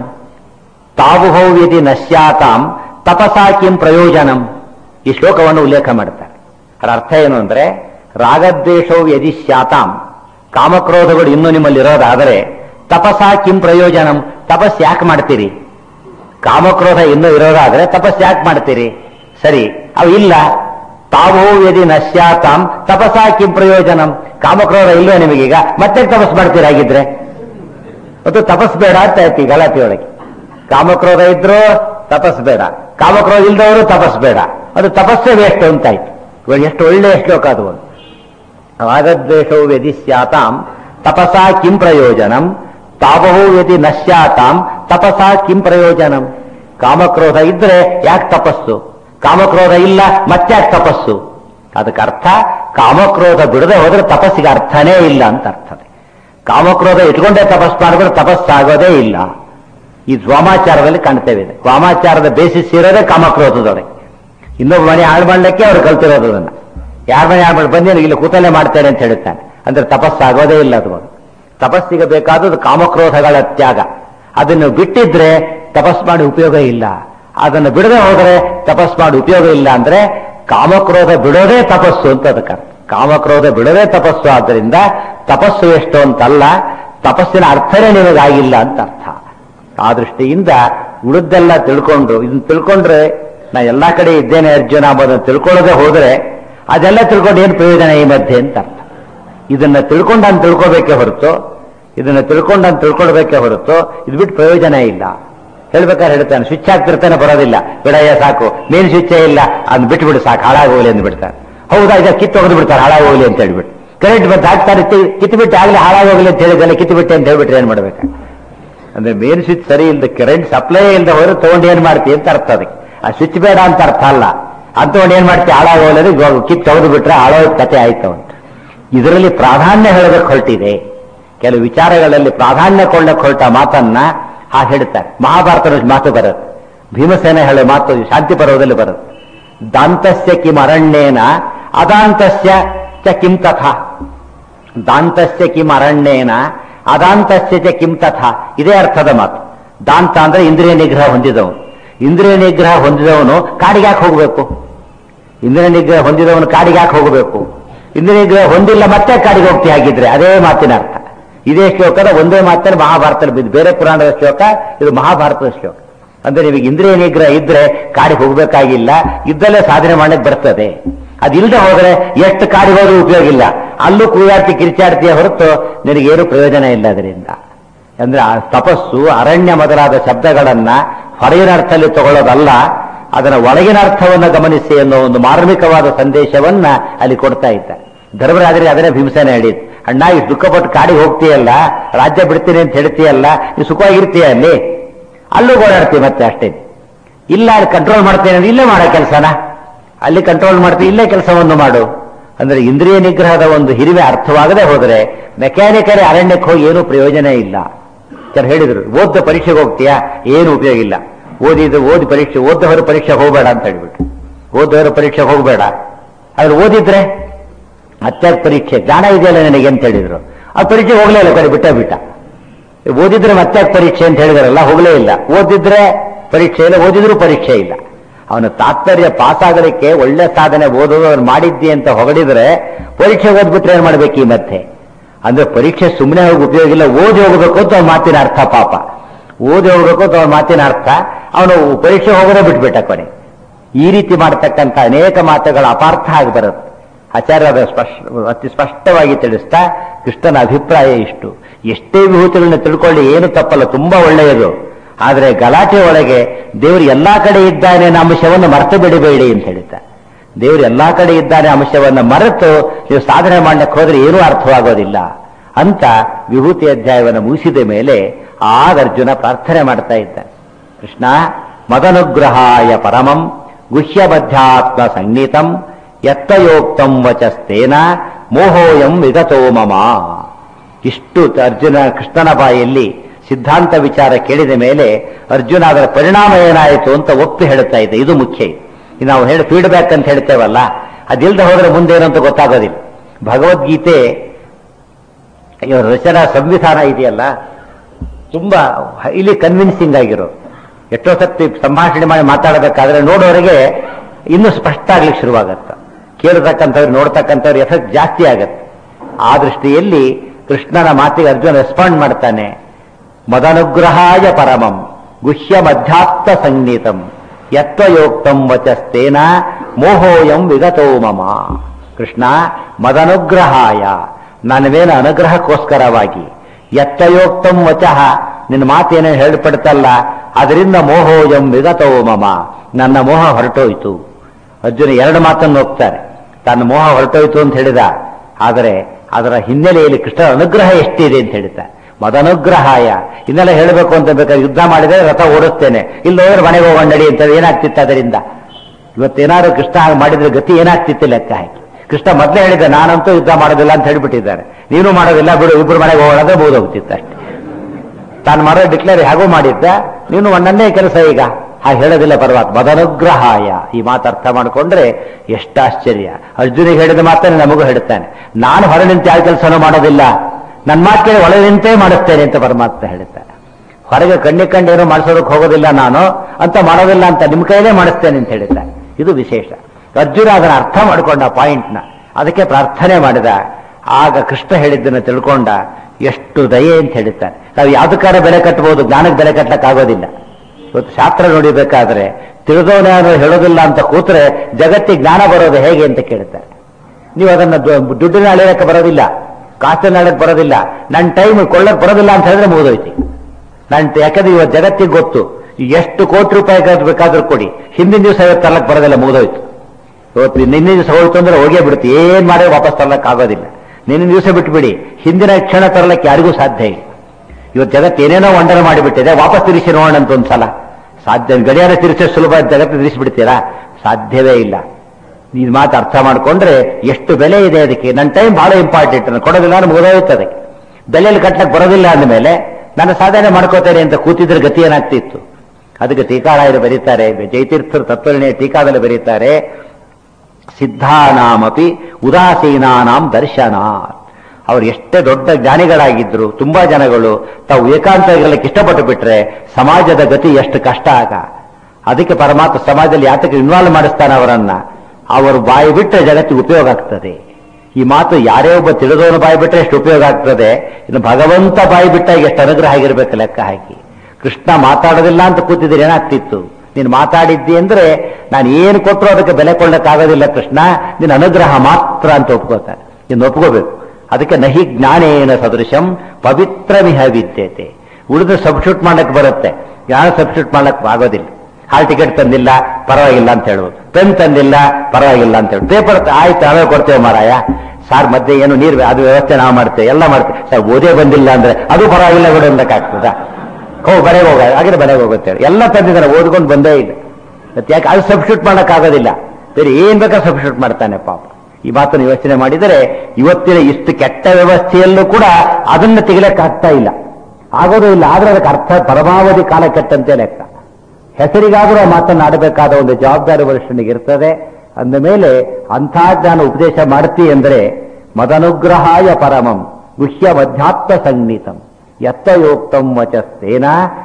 ತಾವುಹೌ ಯದಿ ನಶ್ಯಾತಾಂ ತಪಸಾ ಕಿಂ ಪ್ರಯೋಜನಂ ಈ ಶ್ಲೋಕವನ್ನು ಉಲ್ಲೇಖ ಮಾಡ್ತಾರೆ ಅದರ ಅರ್ಥ ಏನು ಅಂದ್ರೆ ರಾಗದ್ವೇಷೌ ಯದಿ ಸ್ಯಾತಾಂ ಕಾಮಕ್ರೋಧಗಳು ಇನ್ನೂ ನಿಮ್ಮಲ್ಲಿ ಇರೋದಾದರೆ ತಪಸಾ ಕಿಂ ಪ್ರಯೋಜನಂ ತಪಸ್ ಯಾಕೆ ಮಾಡ್ತೀರಿ ಕಾಮಕ್ರೋಧ ಇನ್ನೂ ಇರೋದಾದ್ರೆ ತಪಸ್ ಯಾಕೆ ಮಾಡ್ತೀರಿ ಸರಿ ಅವು ಇಲ್ಲ ತಾವೋ ಯದಿ ನಶ್ಯಾತಾಂ ತಪಸಾ ಕಿಂ ಪ್ರಯೋಜನಂ ಕಾಮಕ್ರೋಧ ಇಲ್ವೇ ನಿಮಗೀಗ ಮತ್ತೆ ತಪಸ್ ಮಾಡ್ತೀರಾಗಿದ್ರೆ ಮತ್ತು ತಪಸ್ ಬೇಡ ಅಂತ ಐತಿ ಗಲಾಟೆಯೊಳಗೆ ಕಾಮಕ್ರೋಧ ಇದ್ರು ತಪಸ್ ಬೇಡ ಕಾಮಕ್ರೋಧ ಇಲ್ದವರು ತಪಸ್ ಬೇಡ ಅದು ತಪಸ್ಸೇ ವೇಸ್ಟ್ ಅಂತಾಯ್ತು ಇವಾಗ ಎಷ್ಟು ಒಳ್ಳೆಯ ಶ್ಲೋಕ ಅದು ಒಂದು ರಾಗದ್ವೇಷವು ಯದಿ ಸ್ಯಾತಾಂ ತಪಸಾ ಕಿಂ ಪ್ರಯೋಜನಂ ತಾವಹೋ ಯದಿ ನಶ್ಯಾತಾಂ ತಪಸಾ ಕಿಂ ಪ್ರಯೋಜನಂ ಕಾಮಕ್ರೋಧ ಇದ್ರೆ ಯಾಕೆ ತಪಸ್ಸು ಕಾಮಕ್ರೋಧ ಇಲ್ಲ ಮತ್ತ್ಯಾಕೆ ತಪಸ್ಸು ಅದಕ್ಕೆ ಅರ್ಥ ಕಾಮಕ್ರೋಧ ಬಿಡದೆ ಹೋದ್ರೆ ತಪಸ್ಸಿಗೆ ಅರ್ಥನೇ ಇಲ್ಲ ಅಂತ ಅರ್ಥದೆ ಕಾಮಕ್ರೋಧ ಇಟ್ಕೊಂಡೇ ತಪಸ್ ಮಾಡಿದ್ರೆ ತಪಸ್ಸಾಗೋದೇ ಇಲ್ಲ ಈ ದ್ವಾಮಾಚಾರದಲ್ಲಿ ಕಾಣ್ತೇವೆ ವಾಮಾಚಾರದ ಬೇಸಿಸ್ ಇರೋದೇ ಕಾಮಕ್ರೋಧದೊಳಗೆ ಇನ್ನೊಬ್ಬ ಮನೆ ಹಾಳು ಮಾಡ್ಲಿಕ್ಕೆ ಅವ್ರು ಕಲ್ತಿರೋದು ಅದನ್ನ ಯಾರ ಮನೆ ಹಾಳು ಮಾಡಿ ಬಂದೇನು ಇಲ್ಲಿ ಕೂತಲ್ಲೇ ಮಾಡ್ತೇನೆ ಅಂತ ಹೇಳುತ್ತಾನೆ ಅಂದ್ರೆ ತಪಸ್ಸಾಗೋದೇ ಇಲ್ಲ ಅದು ತಪಸ್ಸಿಗೆ ಬೇಕಾದದ್ದು ಕಾಮಕ್ರೋಧಗಳ ತ್ಯಾಗ ಅದನ್ನು ಬಿಟ್ಟಿದ್ರೆ ತಪಸ್ ಮಾಡಿ ಉಪಯೋಗ ಇಲ್ಲ ಅದನ್ನು ಬಿಡದೆ ಹೋದರೆ ತಪಸ್ ಮಾಡಿ ಉಪಯೋಗ ಇಲ್ಲ ಅಂದ್ರೆ ಕಾಮಕ್ರೋಧ ಬಿಡೋದೇ ತಪಸ್ಸು ಅಂತ ಅದಕ್ಕೆ ಕಾಮಕ್ರೋಧ ಬಿಡೋದೇ ತಪಸ್ಸು ಆದ್ದರಿಂದ ತಪಸ್ಸು ಎಷ್ಟು ಅಂತಲ್ಲ ತಪಸ್ಸಿನ ಅರ್ಥನೇ ನಿಮಗಾಗಿಲ್ಲ ಅಂತ ಅರ್ಥ ಆ ದೃಷ್ಟಿಯಿಂದ ಉಳಿದೆಲ್ಲ ತಿಳ್ಕೊಂಡು ಇದನ್ನ ತಿಳ್ಕೊಂಡ್ರೆ ನಾ ಎಲ್ಲಾ ಕಡೆ ಇದ್ದೇನೆ ಅರ್ಜುನ ಅಂಬೋದನ್ನು ತಿಳ್ಕೊಳ್ಳದೆ ಹೋದ್ರೆ ಅದೆಲ್ಲ ತಿಳ್ಕೊಂಡು ಏನು ಪ್ರಯೋಜನ ಈ ಮಧ್ಯೆ ಅಂತ ಅರ್ಥ ಇದನ್ನ ತಿಳ್ಕೊಂಡು ನಾನು ತಿಳ್ಕೋಬೇಕೇ ಹೊರತು ಇದನ್ನ ತಿಳ್ಕೊಂಡಂತ ತಿಳ್ಕೊಳ್ಬೇಕೇ ಹೊರತು ಇದು ಬಿಟ್ಟು ಪ್ರಯೋಜನ ಇಲ್ಲ ಹೇಳ್ಬೇಕಾದ್ರೆ ಹೇಳ್ತಾನೆ ಸ್ವಿಚ್ ಹಾಕ್ತಿರ್ತಾನೆ ಬರೋದಿಲ್ಲ ಬಿಡಯ್ಯ ಸಾಕು ಮೇನ್ ಸ್ವಿಚ್ಚೇ ಇಲ್ಲ ಅದ್ ಬಿಟ್ಬಿಡು ಸಾಕು ಹಾಳಾಗೋಗ್ಲಿ ಅಂತ ಬಿಡ್ತಾನೆ ಹೌದಾ ಈಗ ಕಿತ್ತು ಹೋಗ್ದು ಬಿಡ್ತಾರೆ ಹಾಳಾಗೋಗ್ಲಿ ಅಂತ ಹೇಳ್ಬಿಟ್ಟು ಕರೆಂಟ್ ಬಂದು ಹಾಕ್ತಾರೆ ಕಿತ್ತುಬಿಟ್ಟು ಆಗ್ಲೇ ಹಾಳಾಗೋಗ್ಲಿ ಅಂತ ಹೇಳಿದಲ್ಲ ಕಿತ್ತುಬಿಟ್ಟೆ ಅಂತ ಹೇಳ್ಬಿಟ್ರೆ ಏನ್ ಮಾಡ್ಬೇಕು ಅಂದ್ರೆ ಮೇನ್ ಸ್ವಿಚ್ ಸರಿ ಇಲ್ಲದ ಕರೆಂಟ್ ಸಪ್ಲೈ ಇಲ್ಲದ ಹೋದ್ರೆ ತಗೊಂಡು ಏನ್ ಮಾಡ್ತೀವಿ ಅಂತ ಅರ್ಥ ಅದಕ್ಕೆ ಆ ಸ್ವಿಚ್ ಬೇಡ ಅಂತ ಅರ್ಥ ಅಲ್ಲ ಅಂತಗೊಂಡು ಏನ್ ಮಾಡ್ತೀವಿ ಹಾಳಾಗೋದ್ರೆ ಕಿತ್ತು ತೆಗೆದು ಬಿಟ್ರೆ ಹಾಳೋದ್ ಕತೆ ಆಯ್ತು ಅಂತ ಇದರಲ್ಲಿ ಪ್ರಾಧಾನ್ಯ ಹೇಳೋದಕ್ಕೆ ಹೊರಟಿದೆ ಕೆಲವು ವಿಚಾರಗಳಲ್ಲಿ ಪ್ರಾಧಾನ್ಯ ಕೊಳ್ಳಕ್ಕೆ ಹೊರಟ ಮಾತನ್ನ ಆ ಹೇಳ್ತಾರೆ ಮಹಾಭಾರತದ ಮಾತು ಬರುತ್ತೆ ಭೀಮಸೇನ ಹೇಳೋ ಮಾತು ಶಾಂತಿ ಪರ್ವದಲ್ಲಿ ಬರುತ್ತೆ ದಾಂತಸ್ಯ ಕಿಂ ಅರಣ್ಯೇನ ಅದಾಂತಸ್ಯ ಚ ಕಿಂ ತಥಾ ದಾಂತಸ್ಯ ಕಿಂ ಅರಣ್ಯೇನ ಅದಾಂತಸ್ಯ ಚ ಕಿಂ ತಥಾ ಇದೇ ಅರ್ಥದ ಮಾತು ದಾಂತ ಅಂದ್ರೆ ಇಂದ್ರಿಯ ನಿಗ್ರಹ ಹೊಂದಿದವನು ಇಂದ್ರಿಯ ನಿಗ್ರಹ ಹೊಂದಿದವನು ಕಾಡಿಗೆ ಯಾಕೆ ಹೋಗಬೇಕು ಇಂದ್ರಿಯ ನಿಗ್ರಹ ಹೊಂದಿದವನು ಕಾಡಿಗೆ ಯಾಕೆ ಹೋಗಬೇಕು ಇಂದ್ರಿಯ ನಿಗ್ರಹ ಹೊಂದಿಲ್ಲ ಮತ್ತೆ ಕಾಡಿಗೆ ಹೋಗ್ತಿ ಹಾಗಿದ್ರೆ ಅದೇ ಮಾತಿನ ಅರ್ಥ ಇದೇ ಶ್ಲೋಕದ ಒಂದೇ ಮಾತಲ್ಲಿ ಮಹಾಭಾರತದಲ್ಲಿ ಬಿದ್ದು ಬೇರೆ ಪುರಾಣದ ಶ್ಲೋಕ ಇದು ಮಹಾಭಾರತದ ಶ್ಲೋಕ ಅಂದ್ರೆ ನಿಮಗೆ ಇಂದ್ರಿಯ ನಿಗ್ರಹ ಇದ್ರೆ ಕಾಡಿಗೆ ಹೋಗ್ಬೇಕಾಗಿಲ್ಲ ಇದ್ದಲ್ಲೇ ಸಾಧನೆ ಮಾಡಕ್ ಬರ್ತದೆ ಅದಿಲ್ಲದೆ ಹೋದ್ರೆ ಎಷ್ಟು ಕಾಡಿಗೆ ಹೋದ್ರೂ ಉಪಯೋಗ ಇಲ್ಲ ಅಲ್ಲೂ ಕೂಗಾಡ್ತಿ ಕಿರಿಚಾಡ್ತಿಯ ಹೊರತು ನಿನಗೇನು ಪ್ರಯೋಜನ ಇಲ್ಲ ಅದರಿಂದ ಅಂದ್ರೆ ಆ ತಪಸ್ಸು ಅರಣ್ಯ ಮೊದಲಾದ ಶಬ್ದಗಳನ್ನ ಹೊರಗಿನ ಅರ್ಥದಲ್ಲಿ ತಗೊಳ್ಳೋದಲ್ಲ ಅದರ ಒಳಗಿನ ಅರ್ಥವನ್ನು ಗಮನಿಸಿ ಅನ್ನೋ ಒಂದು ಮಾರ್ಮಿಕವಾದ ಸಂದೇಶವನ್ನ ಅಲ್ಲಿ ಕೊಡ್ತಾ ಇದ್ದ ಧರ್ಮರಾಜರಿಗೆ ಅದನ್ನೇ ಭೀಮಸೇನೆ ಹೇಳಿದ್ ಅಣ್ಣ ಇಷ್ಟು ದುಃಖಪಟ್ಟು ಕಾಡಿಗೆ ಹೋಗ್ತೀಯಲ್ಲ ರಾಜ್ಯ ಬಿಡ್ತೀನಿ ಅಂತ ಹೇಳ್ತೀಯಲ್ಲ ನೀವು ಸುಖವಾಗಿರ್ತೀಯ ಅಲ್ಲಿ ಅಲ್ಲೂ ಓಡಾಡ್ತೀವಿ ಮತ್ತೆ ಅಷ್ಟೇ ಇಲ್ಲ ಅಲ್ಲಿ ಕಂಟ್ರೋಲ್ ಮಾಡ್ತೇನೆ ಅಂದ್ರೆ ಇಲ್ಲೇ ಮಾಡೋ ಕೆಲಸನ ಅಲ್ಲಿ ಕಂಟ್ರೋಲ್ ಮಾಡ್ತೀವಿ ಇಲ್ಲೇ ಕೆಲಸವನ್ನು ಮಾಡು ಅಂದ್ರೆ ಇಂದ್ರಿಯ ನಿಗ್ರಹದ ಒಂದು ಹಿರಿಮೆ ಅರ್ಥವಾಗದೆ ಹೋದರೆ ಮೆಕ್ಯಾನಿಕಲಿ ಅರಣ್ಯಕ್ಕೆ ಹೋಗಿ ಏನೂ ಪ್ರಯೋಜನ ಇಲ್ಲ ಸರ್ ಹೇಳಿದ್ರು ಓದ್ದ ಪರೀಕ್ಷೆಗೆ ಹೋಗ್ತೀಯಾ ಏನು ಉಪಯೋಗ ಇಲ್ಲ ಓದಿದ್ದು ಓದಿ ಪರೀಕ್ಷೆ ಓದ್ದವರು ಪರೀಕ್ಷೆ ಹೋಗಬೇಡ ಅಂತ ಹೇಳ್ಬಿಟ್ಟು ಓದ್ದವರು ಪರೀಕ್ಷೆ ಹೋಗಬೇಡ ಆದ್ರೆ ಓದಿದ್ರೆ ಮತ್ತೆ ಪರೀಕ್ಷೆ ಜ್ಞಾನ ಇದೆಯಲ್ಲ ನನಗೆ ಅಂತ ಹೇಳಿದ್ರು ಆ ಪರೀಕ್ಷೆ ಹೋಗ್ಲೇ ಇಲ್ಲ ಕಡೆ ಬಿಟ್ಟ ಬಿಟ್ಟ ಓದಿದ್ರೆ ಮತ್ತೆ ಪರೀಕ್ಷೆ ಅಂತ ಹೇಳಿದಾರಲ್ಲ ಹೋಗ್ಲೇ ಇಲ್ಲ ಓದಿದ್ರೆ ಪರೀಕ್ಷೆ ಇಲ್ಲ ಓದಿದ್ರು ಪರೀಕ್ಷೆ ಇಲ್ಲ ಅವನ ತಾತ್ಪರ್ಯ ಪಾಸ್ ಆಗಲಿಕ್ಕೆ ಒಳ್ಳೆ ಸಾಧನೆ ಓದೋದು ಅವ್ನು ಮಾಡಿದ್ದಿ ಅಂತ ಹೊಗಳಿದ್ರೆ ಪರೀಕ್ಷೆ ಓದ್ಬಿಟ್ರೆ ಏನ್ ಮಾಡ್ಬೇಕು ಈ ಮತ್ತೆ ಅಂದ್ರೆ ಪರೀಕ್ಷೆ ಸುಮ್ಮನೆ ಹೋಗಿ ಉಪಯೋಗ ಇಲ್ಲ ಓದಿ ಹೋಗಬೇಕು ಅಂತ ಅವ್ನ ಮಾತಿನ ಅರ್ಥ ಪಾಪ ಓದಿ ಹೋಗ್ಬೇಕು ಅಂತ ಅವನ ಮಾತಿನ ಅರ್ಥ ಅವನು ಪರೀಕ್ಷೆ ಹೋಗೋದೇ ಬಿಟ್ಬಿಟ್ಟ ಕೊನೆ ಈ ರೀತಿ ಮಾಡತಕ್ಕಂಥ ಅನೇಕ ಮಾತುಗಳ ಅಪಾರ್ಥ ಆಗಿ ಬರುತ್ತೆ ಆಚಾರ್ಯರ ಸ್ಪಷ್ಟ ಅತಿ ಸ್ಪಷ್ಟವಾಗಿ ತಿಳಿಸ್ತಾ ಕೃಷ್ಣನ ಅಭಿಪ್ರಾಯ ಇಷ್ಟು ಎಷ್ಟೇ ವಿಭೂತಿಗಳನ್ನ ತಿಳ್ಕೊಳ್ಳಿ ಏನು ತಪ್ಪಲ್ಲ ತುಂಬಾ ಒಳ್ಳೆಯದು ಆದರೆ ಗಲಾಟೆ ಒಳಗೆ ದೇವರು ಎಲ್ಲಾ ಕಡೆ ಇದ್ದಾನೆ ಅನ್ನೋ ಅಂಶವನ್ನು ಮರೆತು ಬಿಡಬೇಡಿ ಅಂತ ಹೇಳ್ತಾ ದೇವರು ಎಲ್ಲಾ ಕಡೆ ಇದ್ದಾನೆ ಅಂಶವನ್ನು ಮರೆತು ನೀವು ಸಾಧನೆ ಮಾಡಲಿಕ್ಕೆ ಹೋದ್ರೆ ಏನೂ ಅರ್ಥವಾಗೋದಿಲ್ಲ ಅಂತ ವಿಭೂತಿ ಅಧ್ಯಾಯವನ್ನು ಮುಗಿಸಿದ ಮೇಲೆ ಆಗ ಅರ್ಜುನ ಪ್ರಾರ್ಥನೆ ಮಾಡ್ತಾ ಇದ್ದ ಕೃಷ್ಣ ಮದನುಗ್ರಹಾಯ ಪರಮಂ ಗುಹ್ಯ ಮಧ್ಯಾತ್ಮ ಸಂಗೀತಂ ಯತ್ತಯೋಕ್ತಂ ವಚಸ್ತೇನ ಮೋಹೋಯಂ ವಿಗತೋ ಮಮ ಇಷ್ಟು ಅರ್ಜುನ ಕೃಷ್ಣನ ಬಾಯಲ್ಲಿ ಸಿದ್ಧಾಂತ ವಿಚಾರ ಕೇಳಿದ ಮೇಲೆ ಅರ್ಜುನ ಅದರ ಪರಿಣಾಮ ಏನಾಯಿತು ಅಂತ ಒಪ್ಪಿ ಹೇಳ್ತಾ ಇದ್ದೆ ಇದು ಮುಖ್ಯ ಇದು ನಾವು ಹೇಳಿ ಫೀಡ್ಬ್ಯಾಕ್ ಅಂತ ಹೇಳ್ತೇವಲ್ಲ ಅದಿಲ್ಲದೆ ಹೋದ್ರೆ ಮುಂದೇನು ಅಂತ ಗೊತ್ತಾಗೋದಿಲ್ಲ ಭಗವದ್ಗೀತೆ ಇವರ ರಚನಾ ಸಂವಿಧಾನ ಇದೆಯಲ್ಲ ತುಂಬಾ ಇಲ್ಲಿ ಕನ್ವಿನ್ಸಿಂಗ್ ಆಗಿರೋ ಎಷ್ಟೋ ಸತಿ ಸಂಭಾಷಣೆ ಮಾಡಿ ಮಾತಾಡಬೇಕಾದ್ರೆ ನೋಡೋರಿಗೆ ಇನ್ನೂ ಸ್ಪಷ್ಟ ಆಗ್ಲಿಕ್ಕೆ ಶುರುವಾಗತ್ತೆ ಕೇಳತಕ್ಕಂಥವ್ರು ನೋಡ್ತಕ್ಕಂಥವ್ರು ಎಫೆಕ್ಟ್ ಜಾಸ್ತಿ ಆಗತ್ತೆ ಆ ದೃಷ್ಟಿಯಲ್ಲಿ ಕೃಷ್ಣನ ಮಾತಿಗೆ ಅರ್ಜುನ ರೆಸ್ಪಾಂಡ್ ಮಾಡ್ತಾನೆ ಮದನುಗ್ರಹಾಯ ಪರಮಂ ಗುಹ್ಯ ಮಧ್ಯಾತ್ಮ ಸಂಗೀತಂ ಯತ್ವಯೋಕ್ತಂ ವಚಸ್ತೇನ ಮೋಹೋಯಂ ವಿಗತೋ ಮಮ ಕೃಷ್ಣ ಮದನುಗ್ರಹಾಯ ನನ್ನವೇನ ಅನುಗ್ರಹಕ್ಕೋಸ್ಕರವಾಗಿ ಯತ್ತಯೋಕ್ತಂ ವಚಃ ನಿನ್ನ ಮಾತೇನೇ ಹೇಳ್ಪಡ್ತಲ್ಲ ಅದರಿಂದ ಮೋಹೋಯಂ ವಿಗತೋ ಮಮ ನನ್ನ ಮೋಹ ಹೊರಟೋಯ್ತು ಅರ್ಜುನ ಎರಡು ಮಾತನ್ನು ಹೋಗ್ತಾರೆ ತನ್ನ ಮೋಹ ಹೊರಟೋಯ್ತು ಅಂತ ಹೇಳಿದ ಆದರೆ ಅದರ ಹಿನ್ನೆಲೆಯಲ್ಲಿ ಕೃಷ್ಣನ ಅನುಗ್ರಹ ಎಷ್ಟಿದೆ ಅಂತ ಹೇಳ್ತಾರೆ ಮದನುಗ್ರಹಾಯ ಇನ್ನೆಲ್ಲ ಹೇಳಬೇಕು ಅಂತ ಬೇಕಾದ್ರೆ ಯುದ್ಧ ಮಾಡಿದರೆ ರಥ ಓಡಿಸ್ತೇನೆ ಇಲ್ಲಿ ಹೋದ್ರೆ ಮನೆಗೆ ಹೋಗೋಣ ನಡಿ ಅಂತ ಏನಾಗ್ತಿತ್ತು ಅದರಿಂದ ಇವತ್ತೇನಾದ್ರು ಕೃಷ್ಣ ಹಾಗೆ ಮಾಡಿದ್ರೆ ಗತಿ ಏನಾಗ್ತಿತ್ತು ಲೆಕ್ಕ ಹಾಕಿ ಕೃಷ್ಣ ಮೊದಲೇ ಹೇಳಿದ್ದೆ ನಾನಂತೂ ಯುದ್ಧ ಮಾಡೋದಿಲ್ಲ ಅಂತ ಹೇಳಿಬಿಟ್ಟಿದ್ದಾರೆ ನೀನು ಮಾಡೋದಿಲ್ಲ ಬಿಡು ಇಬ್ಬರು ಮನೆಗೆ ಹೋಗೋಣ ಅಂದ್ರೆ ಬೋಧೋಗ್ತಿತ್ತು ಅಷ್ಟೇ ತಾನು ಮಾಡೋ ಡಿಕ್ಲೇರ್ ಹೇಗೋ ಮಾಡಿದ್ದ ನೀನು ಒಂದನ್ನೇ ಕೆಲಸ ಈಗ ಹಾಗೆ ಹೇಳೋದಿಲ್ಲ ಪರವಾಗಿ ಮದನುಗ್ರಹಾಯ ಈ ಮಾತು ಅರ್ಥ ಮಾಡಿಕೊಂಡ್ರೆ ಎಷ್ಟು ಆಶ್ಚರ್ಯ ಅರ್ಜುನಿಗೆ ಹೇಳಿದ ಮಾತನ್ನು ನಮಗೂ ಹೇಳ್ತಾನೆ ನಾನು ಹೊರ ನಿಂತು ಯಾವ ಕೆಲಸನೂ ಮಾಡೋದಿಲ್ಲ ನನ್ನ ಮಾತು ಕೇಳಿ ಒಳಗೆ ನಿಂತೇ ಮಾಡುತ್ತೇನೆ ಅಂತ ಪರಮಾತ್ಮ ಹೇಳ್ತಾನೆ ಹೊರಗೆ ಕಣ್ಣಿ ಕಂಡೇನೋ ಮಾಡಿಸೋದಕ್ಕೆ ಹೋಗೋದಿಲ್ಲ ನಾನು ಅಂತ ಮಾಡೋದಿಲ್ಲ ಅಂತ ನಿಮ್ಮ ಕೈಲೇ ಮಾಡಿಸ್ತೇನೆ ಅಂತ ಹೇಳ್ತಾನೆ ಇದು ವಿಶೇಷ ಅರ್ಜುನ ಅದನ್ನ ಅರ್ಥ ಮಾಡಿಕೊಂಡ ಪಾಯಿಂಟ್ನ ಅದಕ್ಕೆ ಪ್ರಾರ್ಥನೆ ಮಾಡಿದ ಆಗ ಕೃಷ್ಣ ಹೇಳಿದ್ದನ್ನು ತಿಳ್ಕೊಂಡ ಎಷ್ಟು ದಯೆ ಅಂತ ಹೇಳ್ತಾನೆ ನಾವು ಯಾವ್ದಕ್ಕಾರ ಬೆಲೆ ಕಟ್ಟಬಹುದು ಜ್ಞಾನಕ್ಕೆ ಬೆಲೆ ಕಟ್ಟಕ್ಕಾಗೋದಿಲ್ಲ ಇವತ್ತು ಶಾಸ್ತ್ರ ನೋಡಿಬೇಕಾದ್ರೆ ತಿಳಿದವನೇ ಹೇಳೋದಿಲ್ಲ ಅಂತ ಕೂತ್ರೆ ಜಗತ್ತಿಗೆ ಜ್ಞಾನ ಬರೋದು ಹೇಗೆ ಅಂತ ಕೇಳ್ತಾರೆ ನೀವು ಅದನ್ನ ದು- ದುಡ್ಡಿನ ಅಳೆಯಕ್ಕೆ ಬರೋದಿಲ್ಲ ಕಾಸ್ಟಲ್ ಆಡಕ್ ಬರೋದಿಲ್ಲ ನನ್ನ ಟೈಮ್ ಕೊಳ್ಳಕ್ ಬರೋದಿಲ್ಲ ಅಂತ ಹೇಳಿದ್ರೆ ಮುಗಿದೋಯ್ತು ನನ್ ಯಾಕಂದ್ರೆ ಇವತ್ತು ಜಗತ್ತಿಗೆ ಗೊತ್ತು ಈಗ ಎಷ್ಟು ಕೋಟಿ ರೂಪಾಯಿ ಬೇಕಾದ್ರೂ ಕೊಡಿ ಹಿಂದಿನ ದಿವಸ ಇವತ್ತು ತರ್ಲಕ್ ಬರೋದಿಲ್ಲ ಮುಗಿದೋಯ್ತು ಇವತ್ತು ನಿನ್ನೆ ದಿವಸ ಹೋಯ್ತು ಅಂದ್ರೆ ಹೋಗೇ ಬಿಡುತ್ತೆ ಏನ್ ಮಾಡಿ ವಾಪಸ್ ತರ್ಲಕ್ ಆಗೋದಿಲ್ಲ ನಿನ್ನೆ ದಿವಸ ಬಿಟ್ಬಿಡಿ ಹಿಂದಿನ ಕ್ಷಣ ತರಲಕ್ಕೆ ಯಾರಿಗೂ ಸಾಧ್ಯ ಇಲ್ಲ ಇವತ್ತು ಜಗತ್ತು ಏನೇನೋ ವಂಡರ್ ಮಾಡಿಬಿಟ್ಟಿದೆ ವಾಪಸ್ ತಿರುಗಿಸಿ ನೋಡೋಣ ಅಂತ ಒಂದ್ಸಲ ಸಾಧ್ಯ ಗಡಿಯಾರ ತಿರುಗಿಸೋ ಸುಲಭ ಜಗತ್ತು ತಿರುಗಿಸ್ಬಿಡ್ತೀರಾ ಸಾಧ್ಯವೇ ಇಲ್ಲ ಈ ಮಾತು ಅರ್ಥ ಮಾಡ್ಕೊಂಡ್ರೆ ಎಷ್ಟು ಬೆಲೆ ಇದೆ ಅದಕ್ಕೆ ನನ್ನ ಟೈಮ್ ಬಹಳ ಇಂಪಾರ್ಟೆಂಟ್ ನಾನು ಕೊಡೋದಿಲ್ಲ ಅಂದ್ರೆ ಮುಗಿದೋಯ್ತು ಅದಕ್ಕೆ ಬೆಲೆಯಲ್ಲಿ ಕಟ್ಲಕ್ಕೆ ಬರೋದಿಲ್ಲ ಅಂದಮೇಲೆ ನಾನು ಸಾಧನೆ ಮಾಡ್ಕೋತೇನೆ ಅಂತ ಕೂತಿದ್ರೆ ಗತಿ ಏನಾಗ್ತಿತ್ತು ಅದಕ್ಕೆ ಟೀಕಾರಾಯರು ಬರೀತಾರೆ ಜಯತೀರ್ಥರು ತತ್ವನಿರ್ಣಯ ಟೀಕಾದಲ್ಲಿ ಬರೀತಾರೆ ಸಿದ್ಧಾನಾಮಪಿ ಉದಾಸೀನಾನಾಂ ದರ್ಶನಾತ್ ಅವ್ರು ಎಷ್ಟೇ ದೊಡ್ಡ ಜ್ಞಾನಿಗಳಾಗಿದ್ರು ತುಂಬಾ ಜನಗಳು ತಾವು ಏಕಾಂತ ಇರಲಿಕ್ಕೆ ಇಷ್ಟಪಟ್ಟು ಬಿಟ್ರೆ ಸಮಾಜದ ಗತಿ ಎಷ್ಟು ಕಷ್ಟ ಆಗ ಅದಕ್ಕೆ ಪರಮಾತ್ಮ ಸಮಾಜದಲ್ಲಿ ಯಾತಕ್ಕೆ ಇನ್ವಾಲ್ವ್ ಮಾಡಿಸ್ತಾನೆ ಅವರನ್ನ ಅವರು ಬಾಯಿ ಬಿಟ್ಟರೆ ಜಗತ್ತಿಗೆ ಉಪಯೋಗ ಆಗ್ತದೆ ಈ ಮಾತು ಯಾರೇ ಒಬ್ಬ ತಿಳಿದವನು ಬಾಯಿ ಬಿಟ್ಟರೆ ಎಷ್ಟು ಉಪಯೋಗ ಆಗ್ತದೆ ಇನ್ನು ಭಗವಂತ ಬಾಯಿ ಬಿಟ್ಟಾಗ ಎಷ್ಟು ಅನುಗ್ರಹ ಆಗಿರ್ಬೇಕು ಲೆಕ್ಕ ಹಾಕಿ ಕೃಷ್ಣ ಮಾತಾಡೋದಿಲ್ಲ ಅಂತ ಕೂತಿದ್ರೆ ಏನಾಗ್ತಿತ್ತು ನೀನು ಮಾತಾಡಿದ್ದಿ ಅಂದ್ರೆ ನಾನು ಏನು ಕೊಟ್ಟರು ಅದಕ್ಕೆ ಬೆಲೆ ಕೊಳ್ಳಕ್ಕಾಗೋದಿಲ್ಲ ಕೃಷ್ಣ ನಿನ್ನ ಅನುಗ್ರಹ ಮಾತ್ರ ಅಂತ ಒಪ್ಕೋತಾರೆ ಇನ್ನು ಒಪ್ಕೋಬೇಕು ಅದಕ್ಕೆ ನಹಿ ಜ್ಞಾನೇನ ಸದೃಶಂ ಪವಿತ್ರಮಿಹ ವಿದ್ಯತೆ ಉಳಿದು ಸಬ್ಸ್ಟಿಟ್ಯೂಟ್ ಮಾಡಕ್ ಬರುತ್ತೆ ಯಾರು ಸಬ್ಸ್ಟಿಟ್ಯೂಟ್ ಮಾಡಕ್ ಆಗೋದಿಲ್ಲ ಹಾಲ್ ಟಿಕೆಟ್ ತಂದಿಲ್ಲ ಪರವಾಗಿಲ್ಲ ಅಂತ ಹೇಳ್ಬೋದು ಪೆನ್ ತಂದಿಲ್ಲ ಪರವಾಗಿಲ್ಲ ಅಂತ ಹೇಳಿ ಪೇಪರ್ ಆಯ್ತು ನಾವೇ ಕೊಡ್ತೇವೆ ಮಾರಾಯ ಸಾರ್ ಮಧ್ಯೆ ಏನು ನೀರು ಅದು ವ್ಯವಸ್ಥೆ ನಾವು ಮಾಡ್ತೇವೆ ಎಲ್ಲ ಮಾಡ್ತೇವೆ ಸರ್ ಓದೇ ಬಂದಿಲ್ಲ ಅಂದ್ರೆ ಅದು ಪರವಾಗಿಲ್ಲ ಬಿಡು ಅಂದಕ್ಕಾಗ್ತದ ಹೋಗಿ ಮನೆಗೆ ಹೋಗ ಹಾಗೆ ಮನೆಗೆ ಹೋಗುತ್ತೆ ಎಲ್ಲ ತಂದಿದ್ದಾನೆ ಓದ್ಕೊಂಡು ಬಂದೇ ಇಲ್ಲ ಮತ್ತೆ ಯಾಕೆ ಅದು ಸಬ್ಸ್ಟಿಟ್ಯೂಟ್ ಮಾಡಕ್ ಆಗೋದಿಲ್ಲ ಬೇರೆ ಏನ್ ಬೇಕಾದ್ರೆ ಸಬ್ಸ್ಟಿಟ್ಯೂಟ್ ಮಾಡ್ತಾನೆ ಪಾಪ ಈ ಮಾತನ್ನು ಯೋಚನೆ ಮಾಡಿದರೆ ಇವತ್ತಿನ ಇಷ್ಟು ಕೆಟ್ಟ ವ್ಯವಸ್ಥೆಯಲ್ಲೂ ಕೂಡ ಅದನ್ನು ತೆಗಿಲಕ್ಕೆ ಆಗ್ತಾ ಇಲ್ಲ ಆಗೋದು ಇಲ್ಲ ಆದ್ರೆ ಅದಕ್ಕೆ ಅರ್ಥ ಪರಮಾವಧಿ ಕಾಲ ಕೆಟ್ಟಂತೆ ಲೆಕ್ಕ ಹೆಸರಿಗಾದರೂ ಆ ಮಾತನ್ನು ಆಡಬೇಕಾದ ಒಂದು ಜವಾಬ್ದಾರಿ ವರಿಷ್ಠನಿಗೆ ಇರ್ತದೆ ಅಂದ ಮೇಲೆ ಅಂಥ ಜ್ಞಾನ ಉಪದೇಶ ಮಾಡ್ತಿ ಅಂದರೆ ಮದನುಗ್ರಹಾಯ ಪರಮಂ ಗುಹ್ಯ ಮಧ್ಯಾತ್ಮ ಸಂಗೀತಂ ಯತ್ತಯೋಕ್ತಂ ವಚಸ್ತೇನ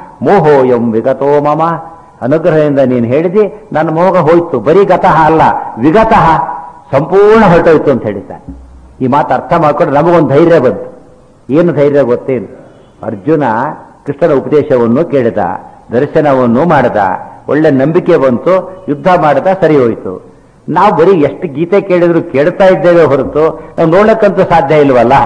ಮೋಹೋಯಂ ವಿಗತೋ ಮಮ ಅನುಗ್ರಹದಿಂದ ನೀನು ಹೇಳಿದಿ ನನ್ನ ಮೋಹ ಹೋಯ್ತು ಬರೀ ಗತಃ ಅಲ್ಲ ವಿಗತಃ ಸಂಪೂರ್ಣ ಹೊರಟೋಯ್ತು ಅಂತ ಹೇಳಿದ್ದಾನೆ ಈ ಮಾತು ಅರ್ಥ ಮಾಡ್ಕೊಂಡು ನಮಗೊಂದು ಧೈರ್ಯ ಬಂತು ಏನು ಧೈರ್ಯ ಗೊತ್ತೇನು ಅರ್ಜುನ ಕೃಷ್ಣನ ಉಪದೇಶವನ್ನು ಕೇಳಿದ ದರ್ಶನವನ್ನು ಮಾಡಿದ ಒಳ್ಳೆ ನಂಬಿಕೆ ಬಂತು ಯುದ್ಧ ಮಾಡಿದ ಸರಿ ಹೋಯಿತು ನಾವು ಬರೀ ಎಷ್ಟು ಗೀತೆ ಕೇಳಿದ್ರು ಕೇಳ್ತಾ ಇದ್ದೇವೆ ಹೊರತು ನಾವು ನೋಡ್ಲಿಕ್ಕಂತೂ ಸಾಧ್ಯ ಇಲ್ವಲ್ಲ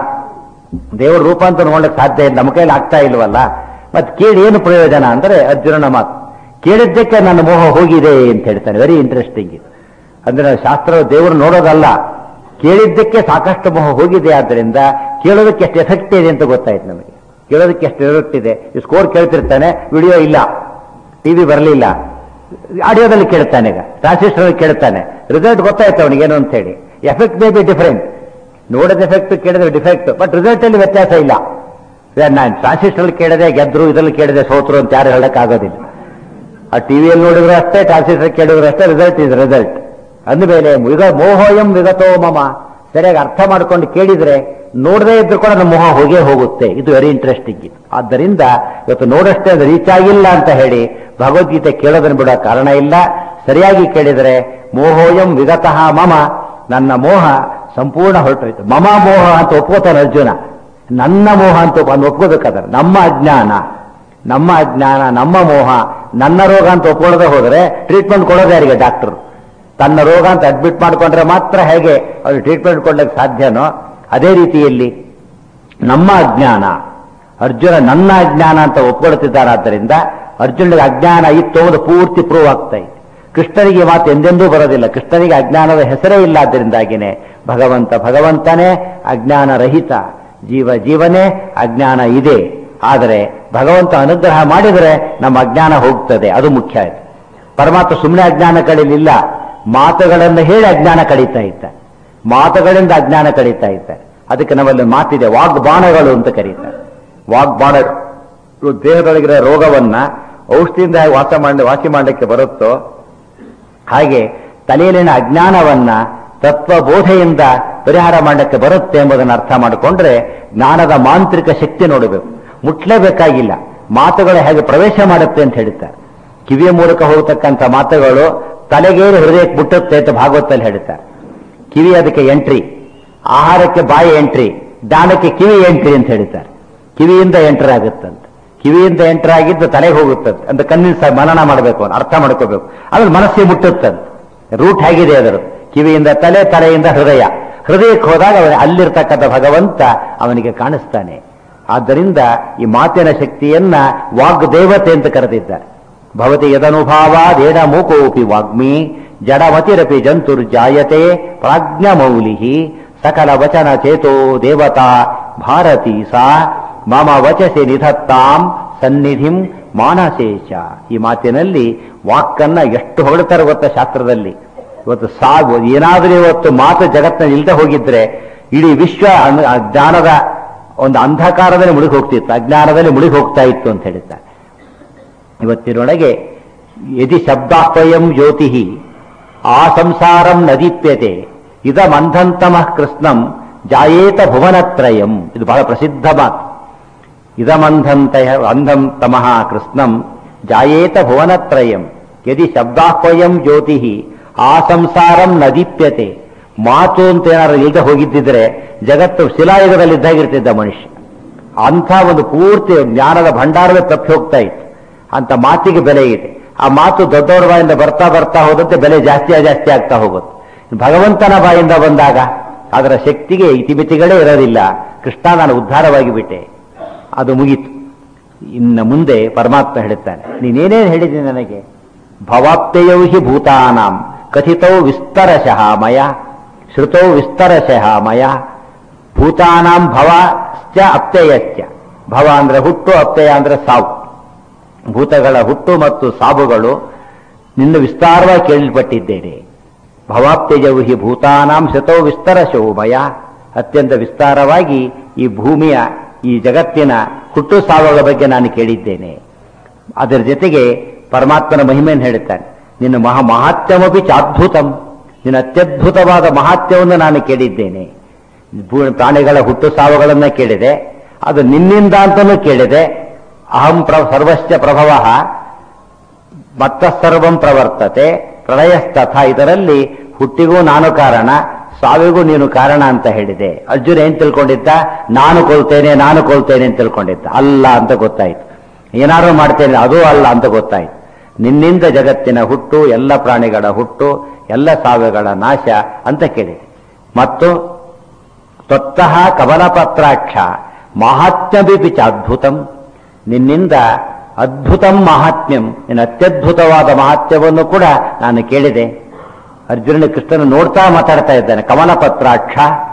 ದೇವರ ರೂಪ ಅಂತ ನೋಡ್ಲಿಕ್ಕೆ ಸಾಧ್ಯ ಇಲ್ಲ ನಮ್ಮ ಕೈಲಿ ಆಗ್ತಾ ಇಲ್ವಲ್ಲ ಮತ್ತೆ ಕೇಳಿ ಏನು ಪ್ರಯೋಜನ ಅಂದ್ರೆ ಅರ್ಜುನನ ಮಾತು ಕೇಳಿದ್ದಕ್ಕೆ ನನ್ನ ಮೋಹ ಹೋಗಿದೆ ಅಂತ ಹೇಳ್ತಾನೆ ವೆರಿ ಇಂಟ್ರೆಸ್ಟಿಂಗ್ ಇದು ಅಂದ್ರೆ ನಾವು ಶಾಸ್ತ್ರ ದೇವರು ನೋಡೋದಲ್ಲ ಕೇಳಿದ್ದಕ್ಕೆ ಸಾಕಷ್ಟು ಮೋಹ ಹೋಗಿದೆ ಆದ್ದರಿಂದ ಕೇಳೋದಕ್ಕೆ ಎಷ್ಟು ಎಫೆಕ್ಟ್ ಇದೆ ಅಂತ ಗೊತ್ತಾಯ್ತು ನಮಗೆ ಕೇಳೋದಕ್ಕೆ ಎಷ್ಟು ಎಫೆಕ್ಟ್ ಇದೆ ಈ ಸ್ಕೋರ್ ಕೇಳ್ತಿರ್ತಾನೆ ವಿಡಿಯೋ ಇಲ್ಲ ಟಿವಿ ಬರಲಿಲ್ಲ ಆಡಿಯೋದಲ್ಲಿ ಕೇಳ್ತಾನೆ ಈಗ ಟ್ರಾನ್ಸಿಸ್ಟರ್ ಕೇಳ್ತಾನೆ ರಿಸಲ್ಟ್ ಗೊತ್ತಾಯ್ತು ಅವನಿಗೆ ಏನು ಅಂತ ಹೇಳಿ ಎಫೆಕ್ಟ್ ಮೇ ಬಿ ಡಿಫರೆಂಟ್ ನೋಡದ ಎಫೆಕ್ಟ್ ಕೇಳಿದ್ರೆ ಡಿಫೆಕ್ಟ್ ಬಟ್ ರಿಸಲ್ಟ್ ಅಲ್ಲಿ ವ್ಯತ್ಯಾಸ ಇಲ್ಲ ನಾನು ಟ್ರಾನ್ಸಿಸ್ಟರ್ ಕೇಳದೆ ಗೆದ್ರು ಇದರಲ್ಲಿ ಕೇಳಿದೆ ಸೋತರು ಅಂತ ಯಾರು ಹೇಳಕ್ಕಾಗೋದಿಲ್ಲ ಆ ಟಿವಿಯಲ್ಲಿ ನೋಡಿದ್ರು ಅಷ್ಟೇ ಟ್ರಾನ್ಸಿಸ್ಟರ್ ಕೇಳಿದ್ರು ಅಷ್ಟೇ ರಿಸಲ್ಟ್ ಇಸ್ ರಿಸಲ್ಟ್ ಅಂದಮೇಲೆ ವಿಗ ಮೋಹೋಯಂ ವಿಗತೋ ಮಮ ಸರಿಯಾಗಿ ಅರ್ಥ ಮಾಡ್ಕೊಂಡು ಕೇಳಿದ್ರೆ ನೋಡದೇ ಇದ್ರು ಕೂಡ ನಮ್ಮ ಮೋಹ ಹೋಗೇ ಹೋಗುತ್ತೆ ಇದು ವೆರಿ ಇಂಟ್ರೆಸ್ಟಿಂಗ್ ಇದು ಆದ್ದರಿಂದ ಇವತ್ತು ನೋಡಷ್ಟೇ ಅದು ರೀಚ್ ಆಗಿಲ್ಲ ಅಂತ ಹೇಳಿ ಭಗವದ್ಗೀತೆ ಕೇಳೋದನ್ನು ಬಿಡೋ ಕಾರಣ ಇಲ್ಲ ಸರಿಯಾಗಿ ಕೇಳಿದರೆ ಮೋಹೋಯಂ ವಿಗತಃ ಮಮ ನನ್ನ ಮೋಹ ಸಂಪೂರ್ಣ ಹೊರಟೋಯ್ತು ಮಮ ಮೋಹ ಅಂತ ಒಪ್ಕೋತಾನೆ ಅರ್ಜುನ ನನ್ನ ಮೋಹ ಅಂತ ಒಪ್ಪ- ಒಪ್ಕೋಬೇಕಾದ್ರೆ ನಮ್ಮ ಅಜ್ಞಾನ ನಮ್ಮ ಅಜ್ಞಾನ ನಮ್ಮ ಮೋಹ ನನ್ನ ರೋಗ ಅಂತ ಒಪ್ಕೊಳ್ಳದೆ ಹೋದರೆ ಟ್ರೀಟ್ಮೆಂಟ್ ಕೊಡೋದು ಯಾರಿಗೆ ಡಾಕ್ಟರ್ ತನ್ನ ರೋಗ ಅಂತ ಅಡ್ಮಿಟ್ ಮಾಡ್ಕೊಂಡ್ರೆ ಮಾತ್ರ ಹೇಗೆ ಅವ್ರು ಟ್ರೀಟ್ಮೆಂಟ್ ಕೊಡ್ಲಿಕ್ಕೆ ಸಾಧ್ಯನೋ ಅದೇ ರೀತಿಯಲ್ಲಿ ನಮ್ಮ ಅಜ್ಞಾನ ಅರ್ಜುನ ನನ್ನ ಅಜ್ಞಾನ ಅಂತ ಒಪ್ಕೊಳ್ತಿದ್ದಾರಾದ್ದರಿಂದ ಅರ್ಜುನಿಗೆ ಅಜ್ಞಾನ ಇತ್ತು ಅನ್ನೋದು ಪೂರ್ತಿ ಪ್ರೂವ್ ಆಗ್ತಾ ಇದೆ ಕೃಷ್ಣನಿಗೆ ಈ ಮಾತು ಎಂದೆಂದೂ ಬರೋದಿಲ್ಲ ಕೃಷ್ಣನಿಗೆ ಅಜ್ಞಾನದ ಹೆಸರೇ ಇಲ್ಲ ಆದ್ದರಿಂದಾಗಿನೇ ಭಗವಂತ ಭಗವಂತನೇ ಅಜ್ಞಾನ ರಹಿತ ಜೀವ ಜೀವನೇ ಅಜ್ಞಾನ ಇದೆ ಆದರೆ ಭಗವಂತ ಅನುಗ್ರಹ ಮಾಡಿದರೆ ನಮ್ಮ ಅಜ್ಞಾನ ಹೋಗ್ತದೆ ಅದು ಮುಖ್ಯ ಆಯ್ತು ಪರಮಾತ್ಮ ಸುಮ್ಮನೆ ಅಜ್ಞಾನ ಕಳೀಲಿಲ್ಲ ಮಾತುಗಳನ್ನು ಹೇಳಿ ಅಜ್ಞಾನ ಕಳೀತಾ ಇದ್ದ ಮಾತುಗಳಿಂದ ಅಜ್ಞಾನ ಕಳೀತಾ ಇದ್ದ ಅದಕ್ಕೆ ನಮ್ಮಲ್ಲಿ ಮಾತಿದೆ ವಾಗ್ಬಾಣಗಳು ಅಂತ ಕರೀತಾರೆ ವಾಗ್ಬಾಣಗಳು ದೇಹದೊಳಗಿರೋ ರೋಗವನ್ನ ಔಷಧಿಯಿಂದ ಹೇಗೆ ವಾಸ ಮಾಡಿ ವಾಸಿ ಮಾಡಲಿಕ್ಕೆ ಬರುತ್ತೋ ಹಾಗೆ ತಲೆಯಲ್ಲಿನ ಅಜ್ಞಾನವನ್ನ ತತ್ವಬೋಧೆಯಿಂದ ಪರಿಹಾರ ಮಾಡಲಿಕ್ಕೆ ಬರುತ್ತೆ ಎಂಬುದನ್ನು ಅರ್ಥ ಮಾಡಿಕೊಂಡ್ರೆ ಜ್ಞಾನದ ಮಾಂತ್ರಿಕ ಶಕ್ತಿ ನೋಡಬೇಕು ಮುಟ್ಲೇಬೇಕಾಗಿಲ್ಲ ಮಾತುಗಳು ಹೇಗೆ ಪ್ರವೇಶ ಮಾಡುತ್ತೆ ಅಂತ ಹೇಳ್ತಾರೆ ಕಿವಿಯ ಮೂಲಕ ಹೋಗತಕ್ಕಂಥ ಮಾತುಗಳು ತಲೆಗೇರಿ ಹೃದಯಕ್ಕೆ ಮುಟ್ಟುತ್ತೆ ಅಂತ ಭಾಗವತಲ್ಲಿ ಹೇಳ್ತಾರೆ ಕಿವಿ ಅದಕ್ಕೆ ಎಂಟ್ರಿ ಆಹಾರಕ್ಕೆ ಬಾಯಿ ಎಂಟ್ರಿ ದಾನಕ್ಕೆ ಕಿವಿ ಎಂಟ್ರಿ ಅಂತ ಹೇಳ್ತಾರೆ ಕಿವಿಯಿಂದ ಎಂಟರ್ ಆಗುತ್ತಂತೆ ಕಿವಿಯಿಂದ ಎಂಟರ್ ಆಗಿದ್ದು ತಲೆಗೆ ಹೋಗುತ್ತಂತೆ ಅಂತ ಕಣ್ಣಿನ ಮನನ ಮಾಡಬೇಕು ಅರ್ಥ ಮಾಡ್ಕೋಬೇಕು ಆಮೇಲೆ ಮನಸ್ಸಿಗೆ ಮುಟ್ಟುತ್ತಂತೆ ರೂಟ್ ಹೇಗಿದೆ ಅದರ ಕಿವಿಯಿಂದ ತಲೆ ತಲೆಯಿಂದ ಹೃದಯ ಹೃದಯಕ್ಕೆ ಹೋದಾಗ ಅವನ ಅಲ್ಲಿರ್ತಕ್ಕಂಥ ಭಗವಂತ ಅವನಿಗೆ ಕಾಣಿಸ್ತಾನೆ ಆದ್ದರಿಂದ ಈ ಮಾತಿನ ಶಕ್ತಿಯನ್ನ ವಾಗ್ದೇವತೆ ಅಂತ ಕರೆದಿದ್ದಾರೆ ಭವತಿ ಯದನುಭಾವಾದೇನ ಮೂಕೋಪಿ ವಾಗ್ಮಿ ಜಡಮತಿರಪಿ ಜಂತುರ್ಜಾಯತೆ ಪ್ರಾಜ್ಞಮೌಲಿ ಸಕಲ ವಚನ ಚೇತೋ ದೇವತಾ ಭಾರತಿ ಸಾ ಮಮ ವಚಸಿ ನಿಧತ್ತಾಂ ಸನ್ನಿಧಿಂ ಮಾನಸೇಶ ಈ ಮಾತಿನಲ್ಲಿ ವಾಕ್ಕನ್ನ ಎಷ್ಟು ಹೊಗಳ್ತಾರೆ ಗೊತ್ತಾ ಶಾಸ್ತ್ರದಲ್ಲಿ ಇವತ್ತು ಸಾವು ಏನಾದರೂ ಇವತ್ತು ಮಾತು ಜಗತ್ತಿನಲ್ಲಿ ಇಲ್ಲದೆ ಹೋಗಿದ್ರೆ ಇಡೀ ವಿಶ್ವ ಅನ್- ಜ್ಞಾನದ ಒಂದು ಅಂಧಕಾರದಲ್ಲಿ ಮುಳುಗಿ ಹೋಗ್ತಿತ್ತು ಅಜ್ಞಾನದಲ್ಲಿ ಮುಳುಗಿ ಹೋಗ್ತಾ ಇತ್ತು ಅಂತ ಹೇಳಿದ್ದಾರೆ ಇವತ್ತಿನೊಳಗೆ ಯದಿ ಶಬ್ದಾಹ್ವಯಂ ಜ್ಯೋತಿ ಆ ಸಂಸಾರಂ ನದೀಪ್ಯತೆ ಇದಮಂಧಂತಮಃ ಕೃಷ್ಣಂ ಜಾಯೇತ ಭುವನತ್ರಯಂ ಇದು ಬಹಳ ಪ್ರಸಿದ್ಧ ಮಾತು ಇದಮಂಧಂತ ಅಂಧಂ ತಮಃ ಕೃಷ್ಣಂ ಜಾಯೇತ ಭುವನತ್ರಯಂ ಯದಿ ಶಬ್ದಾಹ್ವಯಂ ಜ್ಯೋತಿ ಆ ಸಂಸಾರಂ ನದೀಪ್ಯತೆ ಮಾತು ಅಂತ ಏನಾದ್ರು ಇಲ್ಲದೆ ಹೋಗಿದ್ದಿದ್ರೆ ಜಗತ್ತು ಶಿಲಾಯುಗದಲ್ಲಿದ್ದಾಗಿರ್ತಿದ್ದ ಮನುಷ್ಯ ಅಂಥ ಒಂದು ಪೂರ್ತಿ ಜ್ಞಾನದ ಭಂಡಾರವೇ ತಪ್ಪಿ ಹೋಗ್ತಾ ಇತ್ತು ಅಂತ ಮಾತಿಗೆ ಬೆಲೆ ಇದೆ ಆ ಮಾತು ದೊಡ್ಡವರ ಬಾಯಿಂದ ಬರ್ತಾ ಬರ್ತಾ ಹೋದಂತೆ ಬೆಲೆ ಜಾಸ್ತಿ ಜಾಸ್ತಿ ಆಗ್ತಾ ಹೋಗುತ್ತೆ ಭಗವಂತನ ಬಾಯಿಂದ ಬಂದಾಗ ಅದರ ಶಕ್ತಿಗೆ ಇತಿಮಿತಿಗಳೇ ಇರೋದಿಲ್ಲ ಕೃಷ್ಣ ನಾನು ಉದ್ಧಾರವಾಗಿ ಬಿಟ್ಟೆ ಅದು ಮುಗೀತು ಇನ್ನು ಮುಂದೆ ಪರಮಾತ್ಮ ಹೇಳುತ್ತಾನೆ ನೀನೇನೇನು ಹೇಳಿದ್ದೀನಿ ನನಗೆ ಭವಾಪ್ತೆಯೌ ಹಿ ಭೂತಾನಾಂ ಕಥಿತೌ ವಿಸ್ತರಶಃ ಮಯ ಶ್ರುತೌ ವಿಸ್ತರಶಃ ಮಯ ಭೂತಾನಾಂ ಭವಶ್ಚ ಅಪ್ತಯಶ್ಚ ಭವ ಅಂದ್ರೆ ಹುಟ್ಟು ಅಪ್ತಯ ಅಂದ್ರೆ ಸಾವು ಭೂತಗಳ ಹುಟ್ಟು ಮತ್ತು ಸಾವುಗಳು ನಿನ್ನ ವಿಸ್ತಾರವಾಗಿ ಕೇಳಲ್ಪಟ್ಟಿದ್ದೇನೆ ಭವಾಪ್ತೇಜವು ಹಿ ಭೂತಾನಾಂ ಶತೋ ವಿಸ್ತರಶೋ ಭಯ ಅತ್ಯಂತ ವಿಸ್ತಾರವಾಗಿ ಈ ಭೂಮಿಯ ಈ ಜಗತ್ತಿನ ಹುಟ್ಟು ಸಾವುಗಳ ಬಗ್ಗೆ ನಾನು ಕೇಳಿದ್ದೇನೆ ಅದರ ಜೊತೆಗೆ ಪರಮಾತ್ಮನ ಮಹಿಮೆಯನ್ನು ಹೇಳುತ್ತಾನೆ ನಿನ್ನ ಮಹಾ ಮಹಾತ್ಮಮಪಿ ಚಾದ್ಭುತಂ ನಿನ್ನ ಅತ್ಯದ್ಭುತವಾದ ಮಹಾತ್ಮ್ಯವನ್ನು ನಾನು ಕೇಳಿದ್ದೇನೆ ಭೂ- ಪ್ರಾಣಿಗಳ ಹುಟ್ಟು ಸಾವುಗಳನ್ನ ಕೇಳಿದೆ ಅದು ನಿನ್ನಿಂದ ಅಂತಲೂ ಕೇಳಿದೆ ಅಹಂ ಪ್ರ ಸರ್ವಶ್ಚ ಪ್ರಭವ ಮತ್ತ ಸರ್ವಂ ಪ್ರವರ್ತತೆ ಪ್ರಳಯಸ್ತಥ ಇದರಲ್ಲಿ ಹುಟ್ಟಿಗೂ ನಾನು ಕಾರಣ ಸಾವಿಗೂ ನೀನು ಕಾರಣ ಅಂತ ಹೇಳಿದೆ ಅರ್ಜುನ ಏನ್ ತಿಳ್ಕೊಂಡಿದ್ದ ನಾನು ಕೊಲ್ತೇನೆ ನಾನು ಕೊಲ್ತೇನೆ ಅಂತ ತಿಳ್ಕೊಂಡಿದ್ದ ಅಲ್ಲ ಅಂತ ಗೊತ್ತಾಯ್ತು ಏನಾದ್ರು ಮಾಡ್ತೇನೆ ಅದೂ ಅಲ್ಲ ಅಂತ ಗೊತ್ತಾಯ್ತು ನಿನ್ನಿಂದ ಜಗತ್ತಿನ ಹುಟ್ಟು ಎಲ್ಲ ಪ್ರಾಣಿಗಳ ಹುಟ್ಟು ಎಲ್ಲ ಸಾವಿಗಳ ನಾಶ ಅಂತ ಕೇಳಿದೆ ಮತ್ತು ತ್ವತ್ತಃ ಕಮಲಪತ್ರಾಕ್ಷ ಮಹಾತ್ಮ್ಯಪಿ ಅದ್ಭುತಂ ನಿನ್ನಿಂದ ಅದ್ಭುತಂ ಮಹಾತ್ಮ್ಯಂ ನಿನ್ನ ಅತ್ಯದ್ಭುತವಾದ ಮಹಾತ್ಮ್ಯವನ್ನು ಕೂಡ ನಾನು ಕೇಳಿದೆ ಅರ್ಜುನನ ಕೃಷ್ಣನ ನೋಡ್ತಾ ಮಾತಾಡ್ತಾ ಇದ್ದಾನೆ ಕಮಲಪತ್ರಾಕ್ಷ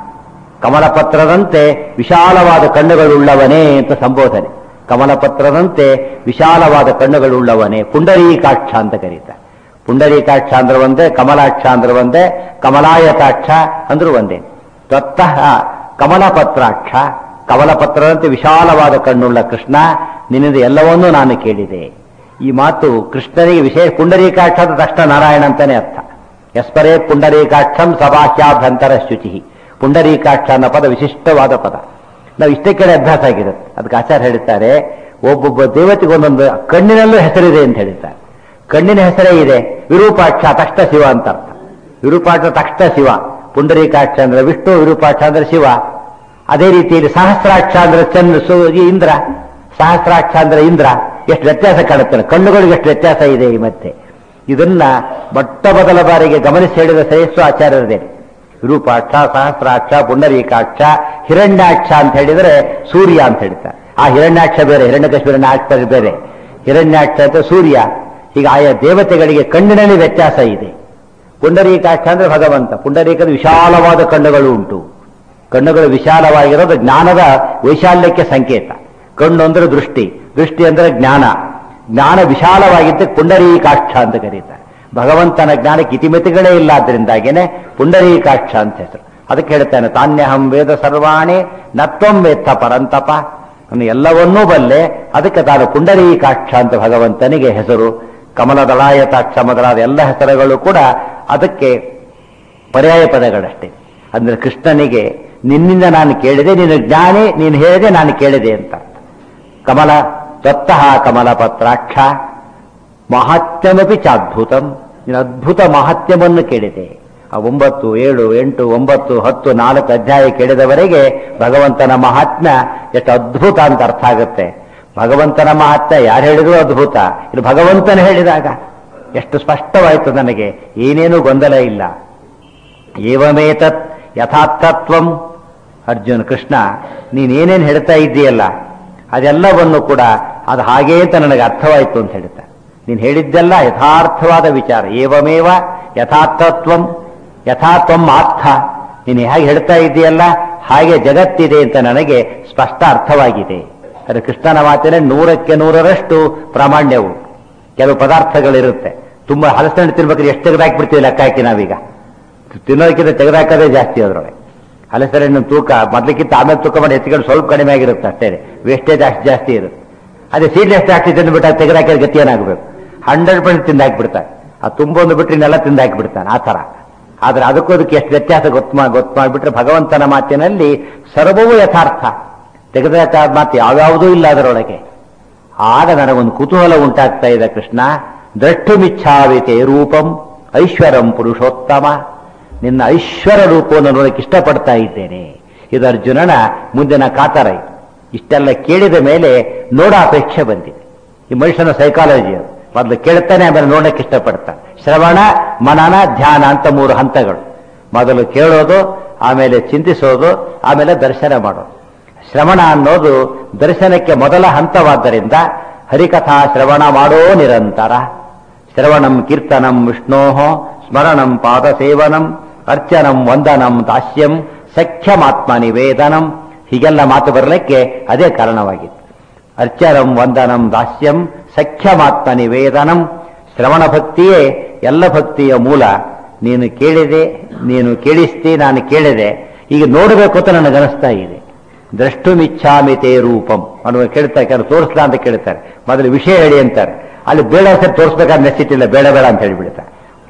ಕಮಲಪತ್ರದಂತೆ ವಿಶಾಲವಾದ ಕಣ್ಣುಗಳುಳ್ಳವನೇ ಅಂತ ಸಂಬೋಧನೆ ಕಮಲಪತ್ರದಂತೆ ವಿಶಾಲವಾದ ಕಣ್ಣುಗಳುಳ್ಳವನೇ ಪುಂಡರೀಕಾಕ್ಷ ಅಂತ ಕರೀತಾರೆ ಪುಂಡರೀಕಾಕ್ಷ ಅಂದ್ರೆ ಒಂದೇ ಕಮಲಾಕ್ಷ ಅಂದ್ರೆ ಒಂದೇ ಕಮಲಾಯತಾಕ್ಷ ಅಂದ್ರೂ ಒಂದೇ ತ್ವತ್ತಃ ಕಮಲಪತ್ರಾಕ್ಷ ಕಮಲಪತ್ರದಂತೆ ವಿಶಾಲವಾದ ಕಣ್ಣುಳ್ಳ ಕೃಷ್ಣ ನಿನ್ನಿಂದ ಎಲ್ಲವನ್ನೂ ನಾನು ಕೇಳಿದೆ ಈ ಮಾತು ಕೃಷ್ಣನಿಗೆ ವಿಶೇಷ ಪುಂಡರೀಕಾಕ್ಷ ಅಂತ ತಕ್ಷಣ ನಾರಾಯಣ ಅಂತಾನೆ ಅರ್ಥ ಯಸ್ಪರೇ ಪುಂಡರೀಕಾಕ್ಷಂ ಸಭಾಖ್ಯಾಭ್ಯಂತರ ಶುಚಿ ಪುಂಡರೀಕಾಕ್ಷ ಅನ್ನೋ ಪದ ವಿಶಿಷ್ಟವಾದ ಪದ ನಾವು ಇಷ್ಟೇ ಕಡೆ ಅಭ್ಯಾಸ ಆಗಿರುತ್ತೆ ಅದಕ್ಕೆ ಆಚಾರ್ಯ ಹೇಳ್ತಾರೆ ಒಬ್ಬೊಬ್ಬ ದೇವತೆಗೆ ಒಂದೊಂದು ಕಣ್ಣಿನಲ್ಲೂ ಹೆಸರಿದೆ ಅಂತ ಹೇಳ್ತಾರೆ ಕಣ್ಣಿನ ಹೆಸರೇ ಇದೆ ವಿರೂಪಾಕ್ಷ ತಕ್ಷಣ ಶಿವ ಅಂತ ಅರ್ಥ ವಿರೂಪಾಕ್ಷ ತಕ್ಷಣ ಶಿವ ಪುಂಡರೀಕಾಕ್ಷ ಅಂದ್ರೆ ವಿಷ್ಣು ವಿರೂಪಾಕ್ಷ ಅಂದ್ರೆ ಶಿವ ಅದೇ ರೀತಿಯಲ್ಲಿ ಸಹಸ್ರಾಕ್ಷ ಅಂದ್ರೆ ಚಂದ್ರ ಸು ಈ ಇಂದ್ರ ಸಹಸ್ರಾಕ್ಷ ಅಂದ್ರೆ ಇಂದ್ರ ಎಷ್ಟು ವ್ಯತ್ಯಾಸ ಕಾಣುತ್ತೆ ಕಣ್ಣುಗಳಿಗೆ ಎಷ್ಟು ವ್ಯತ್ಯಾಸ ಇದೆ ಈ ಮತ್ತೆ ಇದನ್ನ ಮೊಟ್ಟ ಮೊದಲ ಬಾರಿಗೆ ಗಮನಿಸಿ ಹೇಳಿದ ಶ್ರೇಷ್ಠ ಆಚಾರ್ಯರದೇ ವಿರೂಪಾಕ್ಷ ಸಹಸ್ರಾಕ್ಷ ಪುಂಡರೀಕಾಕ್ಷ ಹಿರಣ್ಯಾಕ್ಷ ಅಂತ ಹೇಳಿದರೆ ಸೂರ್ಯ ಅಂತ ಹೇಳ್ತಾರೆ ಆ ಹಿರಣ್ಯಾಕ್ಷ ಬೇರೆ ಹಿರಣ್ಯಕಶ್ಮೀರನ ಆಕ್ಷ ಬೇರೆ ಹಿರಣ್ಯಾಕ್ಷ ಅಂತ ಸೂರ್ಯ ಈಗ ಆಯಾ ದೇವತೆಗಳಿಗೆ ಕಣ್ಣಿನಲ್ಲಿ ವ್ಯತ್ಯಾಸ ಇದೆ ಪುಂಡರೀಕಾಕ್ಷ ಅಂದ್ರೆ ಭಗವಂತ ಪುಂಡರೀಕದ ವಿಶಾಲವಾದ ಕಣ್ಣುಗಳು ಉಂಟು ಕಣ್ಣುಗಳು ವಿಶಾಲವಾಗಿರೋದು ಜ್ಞಾನದ ವೈಶಾಲ್ಯಕ್ಕೆ ಸಂಕೇತ ಕಣ್ಣು ಅಂದ್ರೆ ದೃಷ್ಟಿ ದೃಷ್ಟಿ ಅಂದ್ರೆ ಜ್ಞಾನ ಜ್ಞಾನ ವಿಶಾಲವಾಗಿದ್ದ ಪುಂಡರೀಕಾಕ್ಷ ಅಂತ ಕರೀತಾರೆ ಭಗವಂತನ ಜ್ಞಾನಕ್ಕೆ ಇತಿಮಿತಿಗಳೇ ಇಲ್ಲ ಆದ್ರಿಂದಾಗೇನೆ ಪುಂಡರೀಕಾಕ್ಷ ಅಂತ ಹೆಸರು ಅದಕ್ಕೆ ಹೇಳ್ತಾನೆ ತಾನ್ಯಹಂ ವೇದ ಸರ್ವಾಣಿ ನತ್ವಂ ವೇತ್ತ ಪರಂತಪ ನಾನು ಎಲ್ಲವನ್ನೂ ಬಲ್ಲೆ ಅದಕ್ಕೆ ತಾನು ಪುಂಡರೀಕಾಕ್ಷ ಅಂತ ಭಗವಂತನಿಗೆ ಹೆಸರು ಕಮಲದಳಾಯತಾಕ್ಷ ಮೊದಲಾದ ಎಲ್ಲ ಹೆಸರುಗಳು ಕೂಡ ಅದಕ್ಕೆ ಪರ್ಯಾಯ ಪದಗಳಷ್ಟೇ ಅಂದ್ರೆ ಕೃಷ್ಣನಿಗೆ ನಿನ್ನಿಂದ ನಾನು ಕೇಳಿದೆ ನೀನು ಜ್ಞಾನಿ ನೀನು ಹೇಳಿದೆ ನಾನು ಕೇಳಿದೆ ಅಂತ ಕಮಲ ತ್ವತ್ತಃ ಕಮಲ ಪತ್ರಾಕ್ಷ ಮಹಾತ್ಮ್ಯಮಪಿ ಚಾದ್ಭುತಂ ನೀನು ಅದ್ಭುತ ಮಹಾತ್ಮ್ಯವನ್ನು ಕೇಳಿದೆ ಆ ಒಂಬತ್ತು ಏಳು ಎಂಟು ಒಂಬತ್ತು ಹತ್ತು ನಾಲ್ಕು ಅಧ್ಯಾಯ ಕೇಳಿದವರೆಗೆ ಭಗವಂತನ ಮಹಾತ್ಮ್ಯ ಎಷ್ಟು ಅದ್ಭುತ ಅಂತ ಅರ್ಥ ಆಗುತ್ತೆ ಭಗವಂತನ ಮಹಾತ್ಮ್ಯ ಯಾರು ಹೇಳಿದ್ರು ಅದ್ಭುತ ಇದು ಭಗವಂತನ ಹೇಳಿದಾಗ ಎಷ್ಟು ಸ್ಪಷ್ಟವಾಯಿತು ನನಗೆ ಏನೇನೂ ಗೊಂದಲ ಇಲ್ಲ ಏವಮೇತತ್ ಯಥಾರ್ಥತ್ವಂ ಅರ್ಜುನ್ ಕೃಷ್ಣ ನೀನೇನೇನು ಹೇಳ್ತಾ ಇದ್ದೀಯಲ್ಲ ಅದೆಲ್ಲವನ್ನು ಕೂಡ ಅದು ಹಾಗೇ ಅಂತ ನನಗೆ ಅರ್ಥವಾಯಿತು ಅಂತ ಹೇಳ್ತಾ ನೀನು ಹೇಳಿದ್ದೆಲ್ಲ ಯಥಾರ್ಥವಾದ ವಿಚಾರ ಏವಮೇವ ಯಥಾರ್ಥತ್ವಂ ಯಥಾತ್ವಂ ಆರ್ಥ ನೀನು ಹೇಗೆ ಹೇಳ್ತಾ ಇದ್ದೀಯಲ್ಲ ಹಾಗೆ ಜಗತ್ತಿದೆ ಅಂತ ನನಗೆ ಸ್ಪಷ್ಟ ಅರ್ಥವಾಗಿದೆ ಅದು ಕೃಷ್ಣನ ಮಾತಿನ ನೂರಕ್ಕೆ ನೂರರಷ್ಟು ಪ್ರಾಮಾಣ್ಯವು ಕೆಲವು ಪದಾರ್ಥಗಳಿರುತ್ತೆ ತುಂಬಾ ಹಲಸಣ್ಣು ತಿನ್ಬೇಕಾದ್ರೆ ಎಷ್ಟು ತೆಗೆದಾಕ್ಬಿಡ್ತೀವಿ ಲೆಕ್ಕ ಹಾಕಿ ನಾವೀಗ ತಿನ್ನೋದಕ್ಕಿಂತ ತೆಗೆದಾಕೋದೇ ಜಾಸ್ತಿ ಅದರೊಳಗೆ ಹಲಸಣ್ಣು ತೂಕ ಮೊದಲಿಕ್ಕಿಂತ ಆಮೇಲೆ ತೂಕ ಮಾಡಿ ಎತ್ತಿಕೊಂಡು ಸ್ವಲ್ಪ ಕಡಿಮೆ ಆಗಿರುತ್ತೆ ಅಷ್ಟೇ ವೇಸ್ಟೇಜ್ ಅಷ್ಟು ಜಾಸ್ತಿ ಇರುತ್ತೆ ಅದೇ ಸೀಡ್ಲೆಸ್ ಜಾಸ್ತಿ ತಿಂದ್ಬಿಟ್ಟು ಅದು ತೆಗೆದಾಕಿದ ಗತಿ ಏನಾಗಬೇಕು ಹಂಡ್ರೆಡ್ ಪರ್ಸೆಂಟ್ ತಿಂದಾಕ್ಬಿಡ್ತಾನೆ ಆ ತುಂಬೊಂದು ಬಿಟ್ಟರೆ ಇನ್ನೆಲ್ಲ ತಿಂದಾಕ್ಬಿಡ್ತಾನೆ ಆ ಥರ ಆದ್ರೆ ಅದಕ್ಕೂ ಅದಕ್ಕೆ ಎಷ್ಟು ವ್ಯತ್ಯಾಸ ಗೊತ್ತು ಮಾ ಗೊತ್ತು ಮಾಡಿಬಿಟ್ರೆ ಭಗವಂತನ ಮಾತಿನಲ್ಲಿ ಸರ್ವವೂ ಯಥಾರ್ಥ ತೆಗೆದ ಮಾತು ಯಾವ್ಯಾವುದೂ ಇಲ್ಲ ಅದರೊಳಗೆ ಆಗ ನನಗೊಂದು ಕುತೂಹಲ ಉಂಟಾಗ್ತಾ ಇದೆ ಕೃಷ್ಣ ದ್ರಷ್ಟುಮಿಚ್ಛಾವಿತೆ ರೂಪಂ ಐಶ್ವರಂ ಪುರುಷೋತ್ತಮ ನಿನ್ನ ಐಶ್ವರ ರೂಪವನ್ನು ನೋಡಕ್ಕೆ ಇಷ್ಟಪಡ್ತಾ ಇದ್ದೇನೆ ಇದು ಅರ್ಜುನನ ಮುಂದಿನ ಕಾತರ ಇದು. ಇಷ್ಟೆಲ್ಲ ಕೇಳಿದ ಮೇಲೆ ನೋಡ ಅಪೇಕ್ಷೆ ಬಂದಿದೆ ಈ ಮನುಷ್ಯನ ಸೈಕಾಲಜಿ ಅದು ಮೊದಲು ಕೇಳ್ತಾನೆ ಆಮೇಲೆ ನೋಡಕ್ಕೆ ಇಷ್ಟಪಡ್ತಾನೆ ಶ್ರವಣ ಮನನ ಧ್ಯಾನ ಅಂತ ಮೂರು ಹಂತಗಳು ಮೊದಲು ಕೇಳೋದು ಆಮೇಲೆ ಚಿಂತಿಸೋದು ಆಮೇಲೆ ದರ್ಶನ ಮಾಡೋದು ಶ್ರವಣ ಅನ್ನೋದು ದರ್ಶನಕ್ಕೆ ಮೊದಲ ಹಂತವಾದ್ದರಿಂದ ಹರಿಕಥಾ ಶ್ರವಣ ಮಾಡೋ ನಿರಂತರ ಶ್ರವಣಂ ಕೀರ್ತನಂ ವಿಷ್ಣೋ ಸ್ಮರಣಂ ಪಾದ ಸೇವನಂ ಅರ್ಚನಂ ವಂದನಂ ದಾಸ್ಯಂ ಸಖ್ಯಮಾತ್ಮ ನಿವೇದನಂ ಹೀಗೆಲ್ಲ ಮಾತು ಬರಲಿಕ್ಕೆ ಅದೇ ಕಾರಣವಾಗಿತ್ತು ಅರ್ಚನಂ ವಂದನಂ ದಾಸ್ಯಂ ಸಖ್ಯಮಾತ್ಮ ನಿವೇದನಂ ಶ್ರವಣ ಭಕ್ತಿಯೇ ಎಲ್ಲ ಭಕ್ತಿಯ ಮೂಲ ನೀನು ಕೇಳಿದೆ ನೀನು ಕೇಳಿಸ್ತಿ ನಾನು ಕೇಳಿದೆ ಈಗ ನೋಡಬೇಕು ಅಂತ ನನಗನಿಸ್ತಾ ಇದೆ ದ್ರಷ್ಟುಮಿಚ್ಛಾಮಿತೆ ರೂಪಂ ಅನ್ನುವ ಕೇಳ್ತಾರೆ ಕೆಲವು ತೋರಿಸ್ಲಾ ಅಂತ ಕೇಳ್ತಾರೆ ಮೊದಲು ವಿಷಯ ಹೇಳಿ ಅಂತಾರೆ ಅಲ್ಲಿ ಬೇಡ ಸರಿ ತೋರಿಸ್ಬೇಕಾದ್ರೆ ನೆಸಿಟಿ ಇಲ್ಲ ಬೇಡ ಬೇಡ ಅಂತ ಹೇಳಿಬಿಡ್ತಾರೆ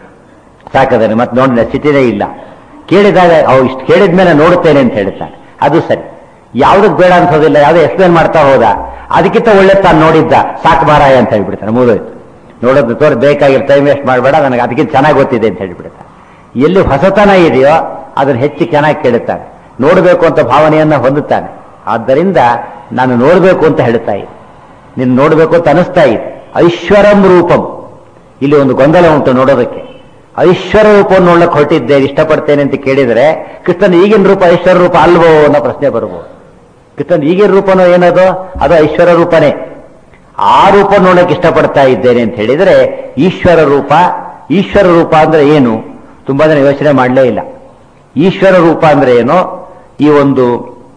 ಸಾಕದನೆ ಮತ್ತೆ ನೋಡಿ ನೆಸಿಟಿನೇ ಇಲ್ಲ ಕೇಳಿದಾಗ ಅವು ಇಷ್ಟು ಕೇಳಿದ ಮೇಲೆ ನೋಡುತ್ತೇನೆ ಅಂತ ಹೇಳ್ತಾನೆ ಅದು ಸರಿ ಯಾವುದಕ್ಕೆ ಬೇಡ ಅನ್ಸೋದಿಲ್ಲ ಯಾವುದೋ ಎಕ್ಸ್ಪ್ಲೇನ್ ಮಾಡ್ತಾ ಹೋದ ಅದಕ್ಕಿಂತ ಒಳ್ಳೆ ತಾನು ನೋಡಿದ್ದ ಸಾಕು ಮಾರಾಯ ಅಂತ ಹೇಳ್ಬಿಡ್ತಾನೆ ಮುಗಿದೋಯ್ತು ನೋಡೋದು ತೋರ್ ಬೇಕಾಗಿಲ್ಲ ಟೈಮ್ ವೇಸ್ಟ್ ಮಾಡಬೇಡ ನನಗೆ ಅದಕ್ಕಿಂತ ಚೆನ್ನಾಗಿ ಗೊತ್ತಿದೆ ಅಂತ ಹೇಳ್ಬಿಡ್ತಾನೆ ಎಲ್ಲಿ ಹೊಸತನ ಇದೆಯೋ ಅದನ್ನು ಹೆಚ್ಚು ಚೆನ್ನಾಗಿ ಕೇಳುತ್ತಾನೆ ನೋಡಬೇಕು ಅಂತ ಭಾವನೆಯನ್ನ ಹೊಂದುತ್ತಾನೆ ಆದ್ದರಿಂದ ನಾನು ನೋಡಬೇಕು ಅಂತ ಹೇಳ್ತಾ ಇದ್ದೆ ನೀನು ನೋಡಬೇಕು ಅಂತ ಅನಿಸ್ತಾ ಇದೆ ಐಶ್ವರಂ ರೂಪಂ ಇಲ್ಲಿ ಒಂದು ಗೊಂದಲ ಉಂಟು ನೋಡೋದಕ್ಕೆ ಐಶ್ವರ ರೂಪವನ್ನು ನೋಡಕ್ಕೆ ಹೊರಟಿದ್ದೆ ಇಷ್ಟಪಡ್ತೇನೆ ಅಂತ ಕೇಳಿದರೆ ಕೃಷ್ಣನ ಈಗಿನ ರೂಪ ಐಶ್ವರ ರೂಪ ಅಲ್ವೋ ಅನ್ನೋ ಪ್ರಶ್ನೆ ಬರ್ಬೋದು ಕೃಷ್ಣನ ಈಗಿನ ರೂಪನೋ ಏನದು ಅದು ಐಶ್ವರ ರೂಪನೇ ಆ ರೂಪ ನೋಡಕ್ಕೆ ಇಷ್ಟಪಡ್ತಾ ಇದ್ದೇನೆ ಅಂತ ಹೇಳಿದರೆ ಈಶ್ವರ ರೂಪ ಈಶ್ವರ ರೂಪ ಅಂದ್ರೆ ಏನು ತುಂಬಾ ಜನ ಯೋಚನೆ ಮಾಡಲೇ ಇಲ್ಲ ಈಶ್ವರ ರೂಪ ಅಂದ್ರೆ ಏನು ಈ ಒಂದು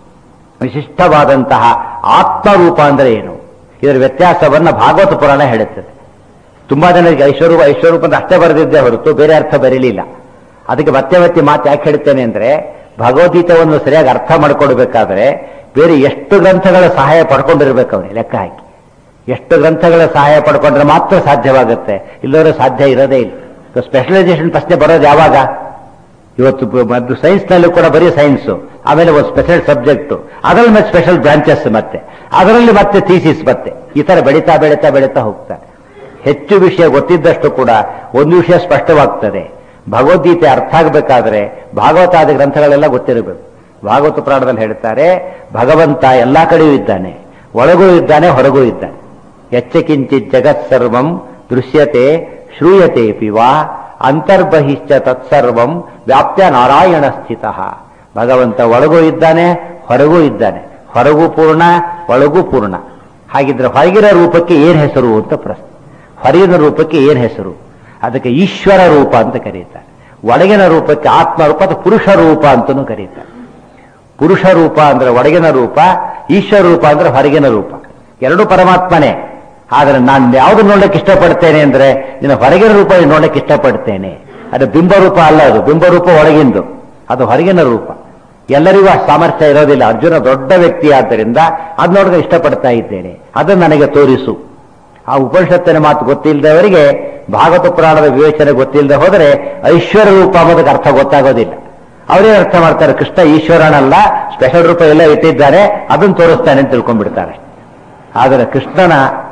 ವಿಶಿಷ್ಟವಾದಂತಹ ಆತ್ಮರೂಪ ಅಂದ್ರೆ ಏನು ಇದರ ವ್ಯತ್ಯಾಸವನ್ನ ಭಾಗವತ ಪುರಾಣ ಹೇಳುತ್ತದೆ ತುಂಬಾ ಜನರಿಗೆ ಐಶ್ವರೂಪ ಐಶ್ವರೂಪ ಅಂತ ಅಷ್ಟೇ ಬರೆದಿದ್ದೇ ಹೊರತು ಬೇರೆ ಅರ್ಥ ಬರೀಲಿಲ್ಲ ಅದಕ್ಕೆ ಮತ್ತೆ ಮತ್ತೆ ಮಾತು ಯಾಕೆ ಹೇಳ್ತೇನೆ ಅಂದ್ರೆ ಭಗವದ್ಗೀತೆಯನ್ನು ಸರಿಯಾಗಿ ಅರ್ಥ ಮಾಡ್ಕೊಡ್ಬೇಕಾದ್ರೆ ಬೇರೆ ಎಷ್ಟು ಗ್ರಂಥಗಳ ಸಹಾಯ ಪಡ್ಕೊಂಡಿರ್ಬೇಕು ಅವನಿಗೆ ಲೆಕ್ಕ ಹಾಕಿ ಎಷ್ಟು ಗ್ರಂಥಗಳ ಸಹಾಯ ಪಡ್ಕೊಂಡ್ರೆ ಮಾತ್ರ ಸಾಧ್ಯವಾಗುತ್ತೆ ಇಲ್ಲವರೆ ಸಾಧ್ಯ ಇರೋದೇ ಇಲ್ಲ ಸ್ಪೆಷಲೈಸೇಷನ್ ಪ್ರಶ್ನೆ ಬರೋದು ಯಾವಾಗ ಇವತ್ತು ಮತ್ತು ಸೈನ್ಸ್ನಲ್ಲೂ ಕೂಡ ಬರೀ ಸೈನ್ಸ್ ಆಮೇಲೆ ಒಂದು ಸ್ಪೆಷಲ್ ಸಬ್ಜೆಕ್ಟ್ ಅದರಲ್ಲಿ ಮತ್ತೆ ಸ್ಪೆಷಲ್ ಬ್ರಾಂಚಸ್ ಮತ್ತೆ ಅದರಲ್ಲಿ ಮತ್ತೆ ಥೀಸಿಸ್ ಮತ್ತೆ ಈ ತರ ಬೆಳೀತಾ ಬೆಳೀತಾ ಬೆಳೀತಾ ಹೋಗ್ತಾರೆ ಹೆಚ್ಚು ವಿಷಯ ಗೊತ್ತಿದ್ದಷ್ಟು ಕೂಡ ಒಂದು ವಿಷಯ ಸ್ಪಷ್ಟವಾಗ್ತದೆ ಭಗವದ್ಗೀತೆ ಅರ್ಥ ಆಗಬೇಕಾದ್ರೆ ಭಾಗವತಾದಿ ಗ್ರಂಥಗಳೆಲ್ಲ ಗೊತ್ತಿರಬೇಕು ಭಾಗವತ ಪುರಾಣದಲ್ಲಿ ಹೇಳ್ತಾರೆ ಭಗವಂತ ಎಲ್ಲಾ ಕಡೆಯೂ ಇದ್ದಾನೆ ಒಳಗೂ ಇದ್ದಾನೆ ಹೊರಗೂ ಇದ್ದಾನೆ ಎಚ್ಚಕಿಂಚಿತ್ ಜಗತ್ ಸರ್ವಂ ದೃಶ್ಯತೆ ಶ್ರೂಯತೆ ಪಿವಾ ಅಂತರ್ಬಹಿಶ್ಚ ತತ್ಸರ್ವಂ ವ್ಯಾಪ್ಯ ನಾರಾಯಣ ಸ್ಥಿತ ಭಗವಂತ ಒಳಗೂ ಇದ್ದಾನೆ ಹೊರಗೂ ಇದ್ದಾನೆ ಹೊರಗೂ ಪೂರ್ಣ ಒಳಗೂ ಪೂರ್ಣ ಹಾಗಿದ್ರೆ ಹೊರಗಿನ ರೂಪಕ್ಕೆ ಏನ್ ಹೆಸರು ಅಂತ ಪ್ರಶ್ನೆ ಹೊರಗಿನ ರೂಪಕ್ಕೆ ಏನ್ ಹೆಸರು ಅದಕ್ಕೆ ಈಶ್ವರ ರೂಪ ಅಂತ ಕರೀತಾರೆ ಒಳಗಿನ ರೂಪಕ್ಕೆ ಆತ್ಮ ರೂಪ ಅಥವಾ ಪುರುಷ ರೂಪ ಅಂತಲೂ ಕರೀತಾರೆ ಪುರುಷ ರೂಪ ಅಂದ್ರೆ ಒಳಗಿನ ರೂಪ ಈಶ್ವರ ರೂಪ ಅಂದ್ರೆ ಹೊರಗಿನ ರೂಪ ಎರಡು ಪರಮಾತ್ಮನೇ ಆದ್ರೆ ನಾನು ಯಾವುದು ನೋಡಕ್ಕೆ ಇಷ್ಟಪಡ್ತೇನೆ ಅಂದ್ರೆ ನಿನ್ನ ಹೊರಗಿನ ರೂಪ ನೋಡಕ್ಕೆ ಇಷ್ಟಪಡ್ತೇನೆ ಅದು ಬಿಂಬರೂಪ ಅಲ್ಲ ಅದು ಬಿಂಬರೂಪ ಒಳಗಿಂದು ಅದು ಹೊರಗಿನ ರೂಪ ಎಲ್ಲರಿಗೂ ಆ ಸಾಮರ್ಥ್ಯ ಇರೋದಿಲ್ಲ ಅರ್ಜುನ ದೊಡ್ಡ ವ್ಯಕ್ತಿ ಆದ್ದರಿಂದ ಅದು ನೋಡಕ್ಕೆ ಇಷ್ಟಪಡ್ತಾ ಇದ್ದೇನೆ ಅದನ್ನು ನನಗೆ ತೋರಿಸು ಆ ಉಪನಿಷತ್ತಿನ ಮಾತು ಗೊತ್ತಿಲ್ಲದವರಿಗೆ ಭಾಗವತ ಪುರಾಣದ ವಿವೇಚನೆ ಗೊತ್ತಿಲ್ಲದೆ ಹೋದರೆ ಐಶ್ವರ್ಯ ರೂಪ ಅನ್ನೋದಕ್ಕೆ ಅರ್ಥ ಗೊತ್ತಾಗೋದಿಲ್ಲ ಅವರೇ ಅರ್ಥ ಮಾಡ್ತಾರೆ ಕೃಷ್ಣ ಈಶ್ವರನಲ್ಲ ಸ್ಪೆಷಲ್ ರೂಪ ಎಲ್ಲ ಇಟ್ಟಿದ್ದಾರೆ ಅದನ್ನು ತೋರಿಸ್ತಾನೆ ಅಂತ ತಿಳ್ಕೊಂಡ್ಬಿಡ್ತಾರೆ ಆದರೆ ಕೃಷ್ಣನ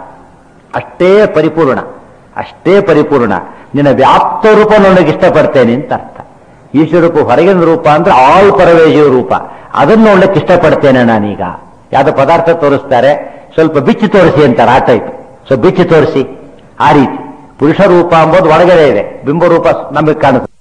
ಅಷ್ಟೇ ಪರಿಪೂರ್ಣ ಅಷ್ಟೇ ಪರಿಪೂರ್ಣ ನಿನ್ನ ವ್ಯಾಪ್ತ ರೂಪ ನೋಡಕ್ಕೆ ಇಷ್ಟಪಡ್ತೇನೆ ಅಂತ ಅರ್ಥ ಈಶ್ವರ ರೂಪ ಹೊರಗಿನ ರೂಪ ಅಂದ್ರೆ ಆಲ್ ಪರವೇಜಿವ ರೂಪ ಅದನ್ನು ನೋಡ್ಲಿಕ್ಕೆ ಇಷ್ಟಪಡ್ತೇನೆ ನಾನೀಗ ಯಾವ್ದೋ ಪದಾರ್ಥ ತೋರಿಸ್ತಾರೆ ಸ್ವಲ್ಪ ಬಿಚ್ಚಿ ತೋರಿಸಿ ಅಂತಾರೆ ಆ ಟೈಪ್ ಸೊ ಬಿಚ್ಚಿ ತೋರಿಸಿ ಆ ರೀತಿ ಪುರುಷ ರೂಪ ಅಂಬೋದು ಒಳಗಡೆ ಇದೆ ಬಿಂಬ ರೂಪ ನಮಗೆ ಕಾಣುತ್ತೆ